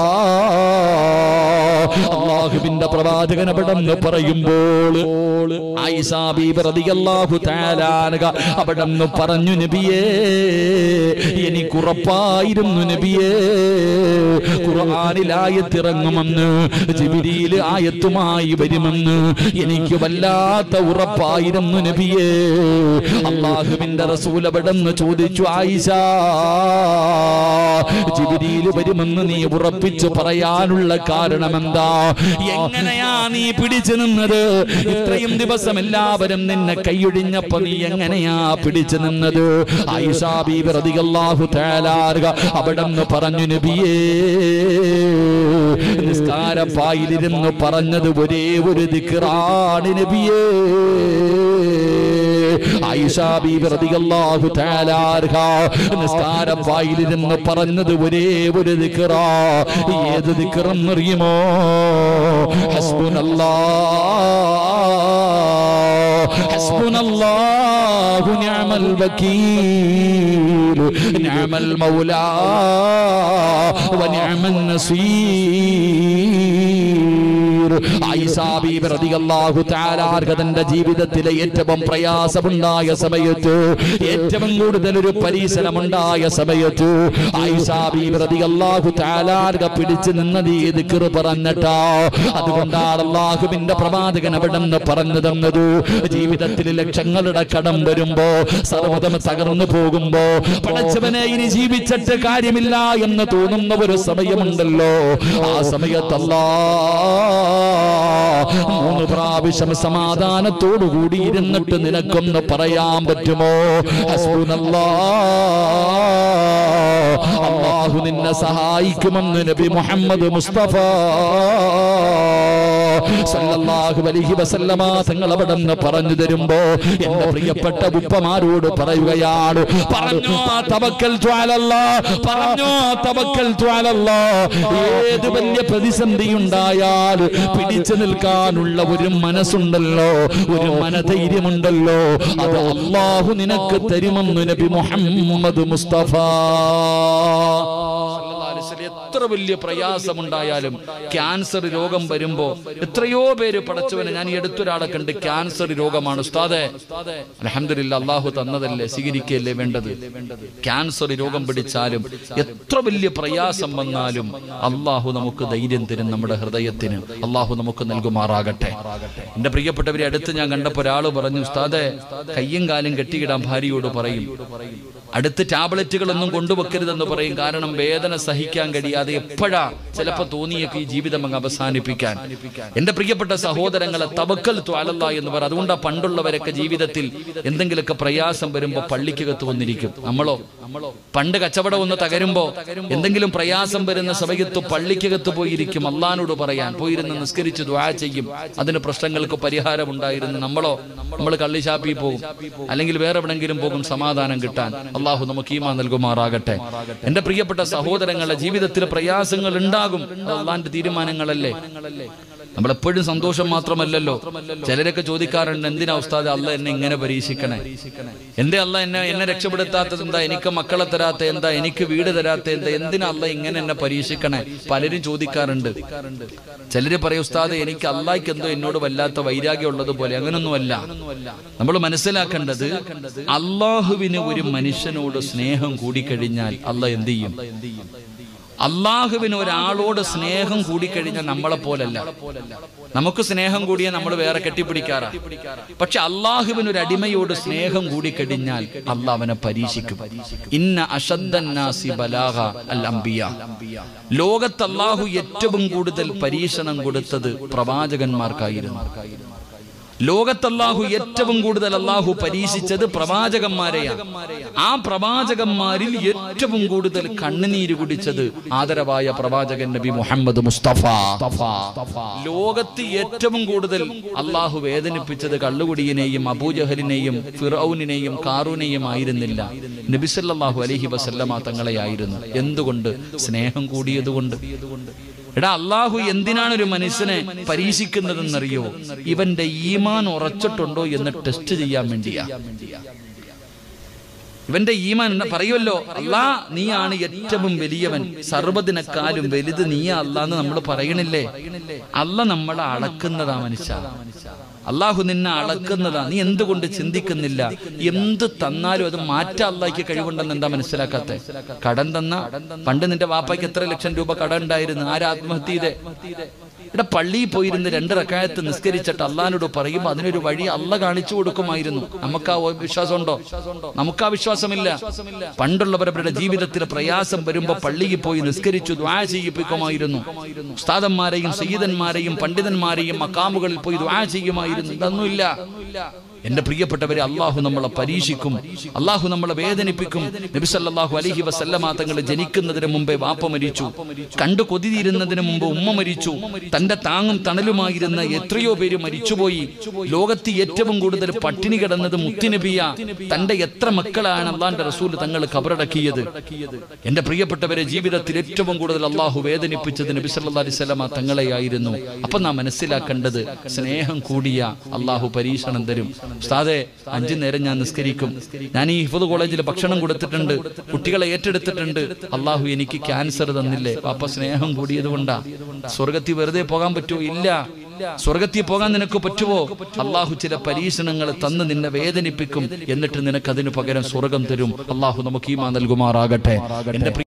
[SPEAKER 1] അള്ളാഹുവിന്റെ പ്രവാചകൻ അവിടെ നിന്ന് പറയുമ്പോൾ ആയിഷ ബീബി റളിയല്ലാഹു തആല അൻഹ അവിടെ നിന്ന് പറഞ്ഞു നബിയേ എനിക്കുറപ്പായിരുന്നു നബിയേ ഖുർആനിൽ ആയത്തിറങ്ങുമെന്ന് ജിബിരിയിൽ ആയത്തുമായി വരുമെന്ന് എനിക്ക് വല്ലാത്ത ഉറപ്പായിരുന്നു നബിയേ അള്ളാഹുവിന്റെ റസൂൽ അവിടെ നിന്ന് ചോദിച്ചു ആയിഷ ജിബിരിയിൽ വരുമെന്ന് നീ ഉറപ്പിച്ചു പറയാനുള്ള കാരണം എന്താ എങ്ങനെയാ നീ പിടിച്ചു നിന്നത് ഇത്രയും ദിവസം എല്ലാവരും നിന്നെ കൈയൊഴിഞ്ഞപ്പോ നീ എങ്ങനെയാ പിടിച്ചു നിന്നത് ആയിഷാ ബീബി റളിയല്ലാഹു തആല അൻഹ അവിടെ നിന്ന് പറഞ്ഞു നബിയേ നിസ്കാരപ്പായിലിരുന്ന് പറഞ്ഞത് ഒരേ ഒരു ദിക്റാണ് നബിയേ ആയിഷ ബീബി റളിയല്ലാഹു തആല അൻഹ നിസ്കാരപ്പായിലിരുന്ന് പറഞ്ഞത് ഒരേ ഒരു ദിക്റാ ഏത് ദിക്റെന്ന് അറിയുമോ ഹസ്ബുനല്ലാഹ് ഹസ്ബുനല്ലാഹു നിഅമൽ വകീൽ നിഅമൽ മൗലാ വനിഅമൻ നസീർ ആയിഷാ ബീബി റളിയല്ലാഹു തആല അൻഹ തന്റെ ജീവിതത്തിലെ ഏറ്റവും പ്രയാസമുണ്ടായ സമയത്ത് ഏറ്റവും കൂടുതൽ ഒരു പരിസരമുണ്ടായ സമയത്ത് ആയിഷാ ബീബി റളിയല്ലാഹു തആല അൻഹ പിടിച്ചു നിന്നത് ഈ ദിക്ർ പറഞ്ഞിട്ടാ അതുകൊണ്ടാണ് അള്ളാഹുവിന്റെ പ്രവാചകൻ അവിടെ നിന്ന് പറഞ്ഞു തന്നത് ജീവിതത്തിൽ ലക്ഷങ്ങളുടെ കടം വരുമ്പോ സർവ്വതം തകർന്നു പോകുമ്പോ പടച്ചവനെ ഇനി ജീവിച്ചിട്ട് കാര്യമില്ല എന്ന് തോന്നുന്ന ഒരു സമയമുണ്ടല്ലോ ആ സമയത്തല്ലാ മൂന്ന് പ്രാവശ്യം സമാധാനത്തോടുകൂടി ഇരുന്നിട്ട് നിനക്കൊന്ന് പറയാൻ പറ്റുമോ ഹസ്ബുനല്ലാ അള്ളാഹു നിന്നെ സഹായിക്കുമെന്ന് നബി മുഹമ്മദ് മുസ്തഫ സല്ലല്ലാഹു അലൈഹി വസല്ലമ തങ്ങൾ അവിടെ നിന്ന് പറഞ്ഞു തരുമ്പോ എന്റെ പ്രിയപ്പെട്ട ഉപ്പമാരോട് പറയുകയാണ് പറഞ്ഞു തവക്കൽ ത്വാലല്ലാ പറഞ്ഞു തവക്കൽ ത്വാലല്ലാ ഏത് വലിയ പ്രതിസന്ധി ഉണ്ടായാൽ പിടിച്ചു നിൽക്കാനുള്ള ഒരു മനസ്സുണ്ടല്ലോ ഒരു മനധൈര്യമുണ്ടല്ലോ അത് അള്ളാഹു നിനക്ക് തരുമെന്ന് നബി മുഹമ്മദ് മുസ്തഫ സല്ലല്ലാഹു അലൈഹി വസല്ലം എത്ര വലിയ പ്രയാസമുണ്ടായാലും ക്യാൻസർ രോഗം വരുമ്പോ എത്രയോ പേര് പടച്ചവനെ ഞാൻ ഈ അടുത്തൊരാളെ കണ്ട് ക്യാൻസർ രോഗമാണ് ഉസ്താദെ അലഹമില്ല അള്ളാഹു തന്നതല്ലേ സ്വീകരിക്കല്ലേ വേണ്ടത് ക്യാൻസർ രോഗം പിടിച്ചാലും എത്ര വലിയ പ്രയാസം വന്നാലും അള്ളാഹു നമുക്ക് ധൈര്യം തരും നമ്മുടെ ഹൃദയത്തിന് അള്ളാഹു നമുക്ക് നൽകുമാറാകട്ടെ എന്റെ പ്രിയപ്പെട്ടവരെ അടുത്ത് ഞാൻ കണ്ടപ്പോ ഒരാള് പറഞ്ഞു ഉസ്താദെ കയ്യും കാലും കെട്ടിയിടാൻ ഭാര്യയോട് പറയും അടുത്ത് ടാബ്ലറ്റുകളൊന്നും കൊണ്ടുവെക്കരുതെന്ന് പറയും കാരണം വേദന സഹിക്കാൻ കഴിയാതെ എപ്പോഴാ ചിലപ്പോ തോന്നിയൊക്കെ ഈ ജീവിതം അങ്ങ് അവസാനിപ്പിക്കാൻ എന്റെ പ്രിയപ്പെട്ട സഹോദരങ്ങളെ തവക്കൽ ത്വാലല്ല എന്ന് പറ അതുകൊണ്ടാ പണ്ടുള്ളവരൊക്കെ ജീവിതത്തിൽ എന്തെങ്കിലുമൊക്കെ പ്രയാസം വരുമ്പോ പള്ളിക്കകത്ത് വന്നിരിക്കും നമ്മളോ പണ്ട് കച്ചവടം ഒന്ന് തകരുമ്പോ എന്തെങ്കിലും പ്രയാസം വരുന്ന സമയത്ത് പള്ളിക്കകത്ത് പോയിരിക്കും അള്ളഹാനോട് പറയാൻ പോയിരുന്ന് നിസ്കരിച്ച് ദ്വാ ചെയ്യും അതിന് പ്രശ്നങ്ങൾക്ക് പരിഹാരം ഉണ്ടായിരുന്നു നമ്മളോ നമ്മൾ കള്ളിശാപ്പി പോകും അല്ലെങ്കിൽ വേറെ എവിടെങ്കിലും പോകും സമാധാനം കിട്ടാൻ അള്ളാഹു നമുക്ക് ഈമാ നൽകുമാറാകട്ടെ എന്റെ പ്രിയപ്പെട്ട സഹോദരങ്ങളെ ജീവിതത്തിൽ പ്രയാസങ്ങൾ ഉണ്ടാകും അത് അള്ളാന്റെ തീരുമാനങ്ങളല്ലേ നമ്മളെപ്പോഴും സന്തോഷം മാത്രമല്ലല്ലോ ചിലരൊക്കെ ചോദിക്കാറുണ്ട് എന്തിനാ ഉസ്താദ് അല്ല എന്നെ ഇങ്ങനെ പരീക്ഷിക്കണേ എന്റെ അല്ല എന്നെ എന്നെ രക്ഷപ്പെടുത്താത്തത് എന്താ എനിക്ക് മക്കളെ തരാത്ത എന്താ എനിക്ക് വീട് തരാത്ത എന്താ എന്തിനാ അല്ല ഇങ്ങനെ എന്നെ പരീക്ഷിക്കണേ പലരും ചോദിക്കാറുണ്ട് ചിലര് പറയും ഉസ്താദ് എനിക്ക് അള്ളാഹിക്ക് എന്തോ എന്നോട് വല്ലാത്ത വൈരാഗ്യം ഉള്ളതുപോലെ അങ്ങനൊന്നുമല്ല നമ്മൾ മനസ്സിലാക്കേണ്ടത് അള്ളാഹുവിന് ഒരു മനുഷ്യനോട് സ്നേഹം കൂടിക്കഴിഞ്ഞാൽ അല്ല എന്ത് ചെയ്യും അള്ളാഹുവിന് ഒരാളോട് സ്നേഹം കൂടിക്കഴിഞ്ഞാൽ നമ്മളെ പോലല്ല നമുക്ക് സ്നേഹം കൂടിയ നമ്മൾ വേറെ കെട്ടിപ്പിടിക്കാറാ പക്ഷെ അള്ളാഹുവിന് ഒരു അടിമയോട് സ്നേഹം കൂടിക്കഴിഞ്ഞാൽ അള്ളാഹ് അവനെ പരീക്ഷിക്കും ഇന്ന അഷദ്ദന്നാസി ബലാഹ അൽ അംബിയ ലോകത്ത് അള്ളാഹു ഏറ്റവും കൂടുതൽ പരീക്ഷണം കൊടുത്തത് പ്രവാചകന്മാർക്കായിരുന്നു ലോകത്തല്ലാഹു ഏറ്റവും കൂടുതൽ അള്ളാഹു പരീക്ഷിച്ചത് പ്രവാചകന്മാരെയാണ് ആ പ്രവാചകന്മാരിൽ ഏറ്റവും കൂടുതൽ കണ്ണുനീര് കുടിച്ചത് ആദരവായ പ്രവാചകൻ നബി മുഹമ്മദ് മുസ്തഫ ലോകത്ത് ഏറ്റവും കൂടുതൽ അള്ളാഹു വേദനിപ്പിച്ചത് കള്ളുകുടിയനെയും അബൂജഹലിനെയും ഫിറൌനിനെയും കാറൂനെയും ആയിരുന്നില്ല നബിസല്ലാഹു അലഹി വസല്ലമ തങ്ങളെയായിരുന്നു എന്തുകൊണ്ട് സ്നേഹം കൂടിയതുകൊണ്ട് എടാ അള്ളാഹു എന്തിനാണ് ഒരു മനുഷ്യനെ പരീക്ഷിക്കുന്നതെന്നറിയോ ഇവന്റെ ഈമാൻ ഉറച്ചിട്ടുണ്ടോ എന്ന് ടെസ്റ്റ് ചെയ്യാൻ വേണ്ടിയാ ഇവന്റെ ഈമാൻ എന്ന് പറയുമല്ലോ അല്ലാ നീയാണ് ഏറ്റവും വലിയവൻ സർവ്വതിനെക്കാളും വലുത് നീയാ അല്ലാന്ന് നമ്മൾ പറയണില്ലേ അല്ല നമ്മളെ അളക്കുന്നതാ മനുഷ്യ അള്ളാഹു നിന്നെ അളക്കുന്നതാ നീ എന്തുകൊണ്ട് ചിന്തിക്കുന്നില്ല എന്ത് തന്നാലും അത് മാറ്റാ അള്ളാഹിക്ക് കഴിവുണ്ടെന്ന് എന്താ മനസ്സിലാക്കാത്തെ കടം തന്ന പണ്ട് നിന്റെ വാപ്പയ്ക്ക് എത്ര ലക്ഷം രൂപ കടം ഉണ്ടായിരുന്നു ആരാ ആത്മഹത്യ ചെയ്തേ ഇവിടെ പള്ളിയിൽ പോയിരുന്ന് രണ്ട് റക്കായത്ത് നിസ്കരിച്ചിട്ട് അള്ളഹാനോട് പറയുമ്പോൾ അതിനൊരു വഴി അല്ല കാണിച്ചു കൊടുക്കുമായിരുന്നു നമുക്ക് ആ വിശ്വാസമുണ്ടോ നമുക്ക് ആ വിശ്വാസമില്ല പണ്ടുള്ളവരവരുടെ ജീവിതത്തിൽ പ്രയാസം വരുമ്പോ പള്ളിയിൽ പോയി നിസ്കരിച്ചു ദ്വാ ചെയ്യിപ്പിക്കുമായിരുന്നു ഉസ്താദന്മാരെയും സയ്യിദന്മാരെയും പണ്ഡിതന്മാരെയും മക്കാമുകളിൽ പോയി ദ്വാ ചെയ്യുമായിരുന്നു ഇതൊന്നുമില്ല എന്റെ പ്രിയപ്പെട്ടവരെ അള്ളാഹു നമ്മളെ പരീക്ഷിക്കും അള്ളാഹു നമ്മളെ വേദനിപ്പിക്കും നബിസല്ലാഹു അലഹി വസല്ലമ തങ്ങൾ ജനിക്കുന്നതിന് മുമ്പേ വാപ്പ മരിച്ചു കണ്ടു കൊതിയിരുന്നതിന് മുമ്പ് ഉമ്മ മരിച്ചു തന്റെ താങ്ങും തണലുമായിരുന്ന എത്രയോ പേര് മരിച്ചുപോയി ലോകത്ത് ഏറ്റവും കൂടുതൽ പട്ടിണി കിടന്നത് മുത്തുനബിയ തന്റെ എത്ര മക്കളാണ് അള്ളാന്റെ റസൂൽ തങ്ങൾ കബറടക്കിയത് എന്റെ പ്രിയപ്പെട്ടവരെ ജീവിതത്തിൽ ഏറ്റവും കൂടുതൽ അള്ളാഹു വേദനിപ്പിച്ചത് നബി സല്ലല്ലാഹു അലൈഹി വസല്ലമ തങ്ങളെയായിരുന്നു അപ്പൊ നാം മനസ്സിലാക്കേണ്ടത് സ്നേഹം കൂടിയ അള്ളാഹു പരീക്ഷണം തരും ഉസ്താദെ അഞ്ചു നേരം ഞാൻ നിസ്കരിക്കും ഞാൻ ഈ ഹിഫദ് കോളേജിൽ ഭക്ഷണം കൊടുത്തിട്ടുണ്ട് കുട്ടികളെ ഏറ്റെടുത്തിട്ടുണ്ട് അള്ളാഹു എനിക്ക് ക്യാൻസർ തന്നില്ലേ അപ്പൊ സ്നേഹം കൂടിയത് കൊണ്ടാ സ്വർഗത്തിൽ വെറുതെ പോകാൻ പറ്റുമോ ഇല്ല സ്വർഗത്തിൽ പോകാൻ നിനക്ക് പറ്റുമോ അള്ളാഹു ചില പരീക്ഷണങ്ങൾ തന്ന് നിന്നെ വേദനിപ്പിക്കും എന്നിട്ട് നിനക്ക് അതിനു പകരം സ്വർഗം തരും അള്ളാഹു നമുക്ക് ഈമാ നൽകുമാറാകട്ടെ എന്റെ പ്രിയ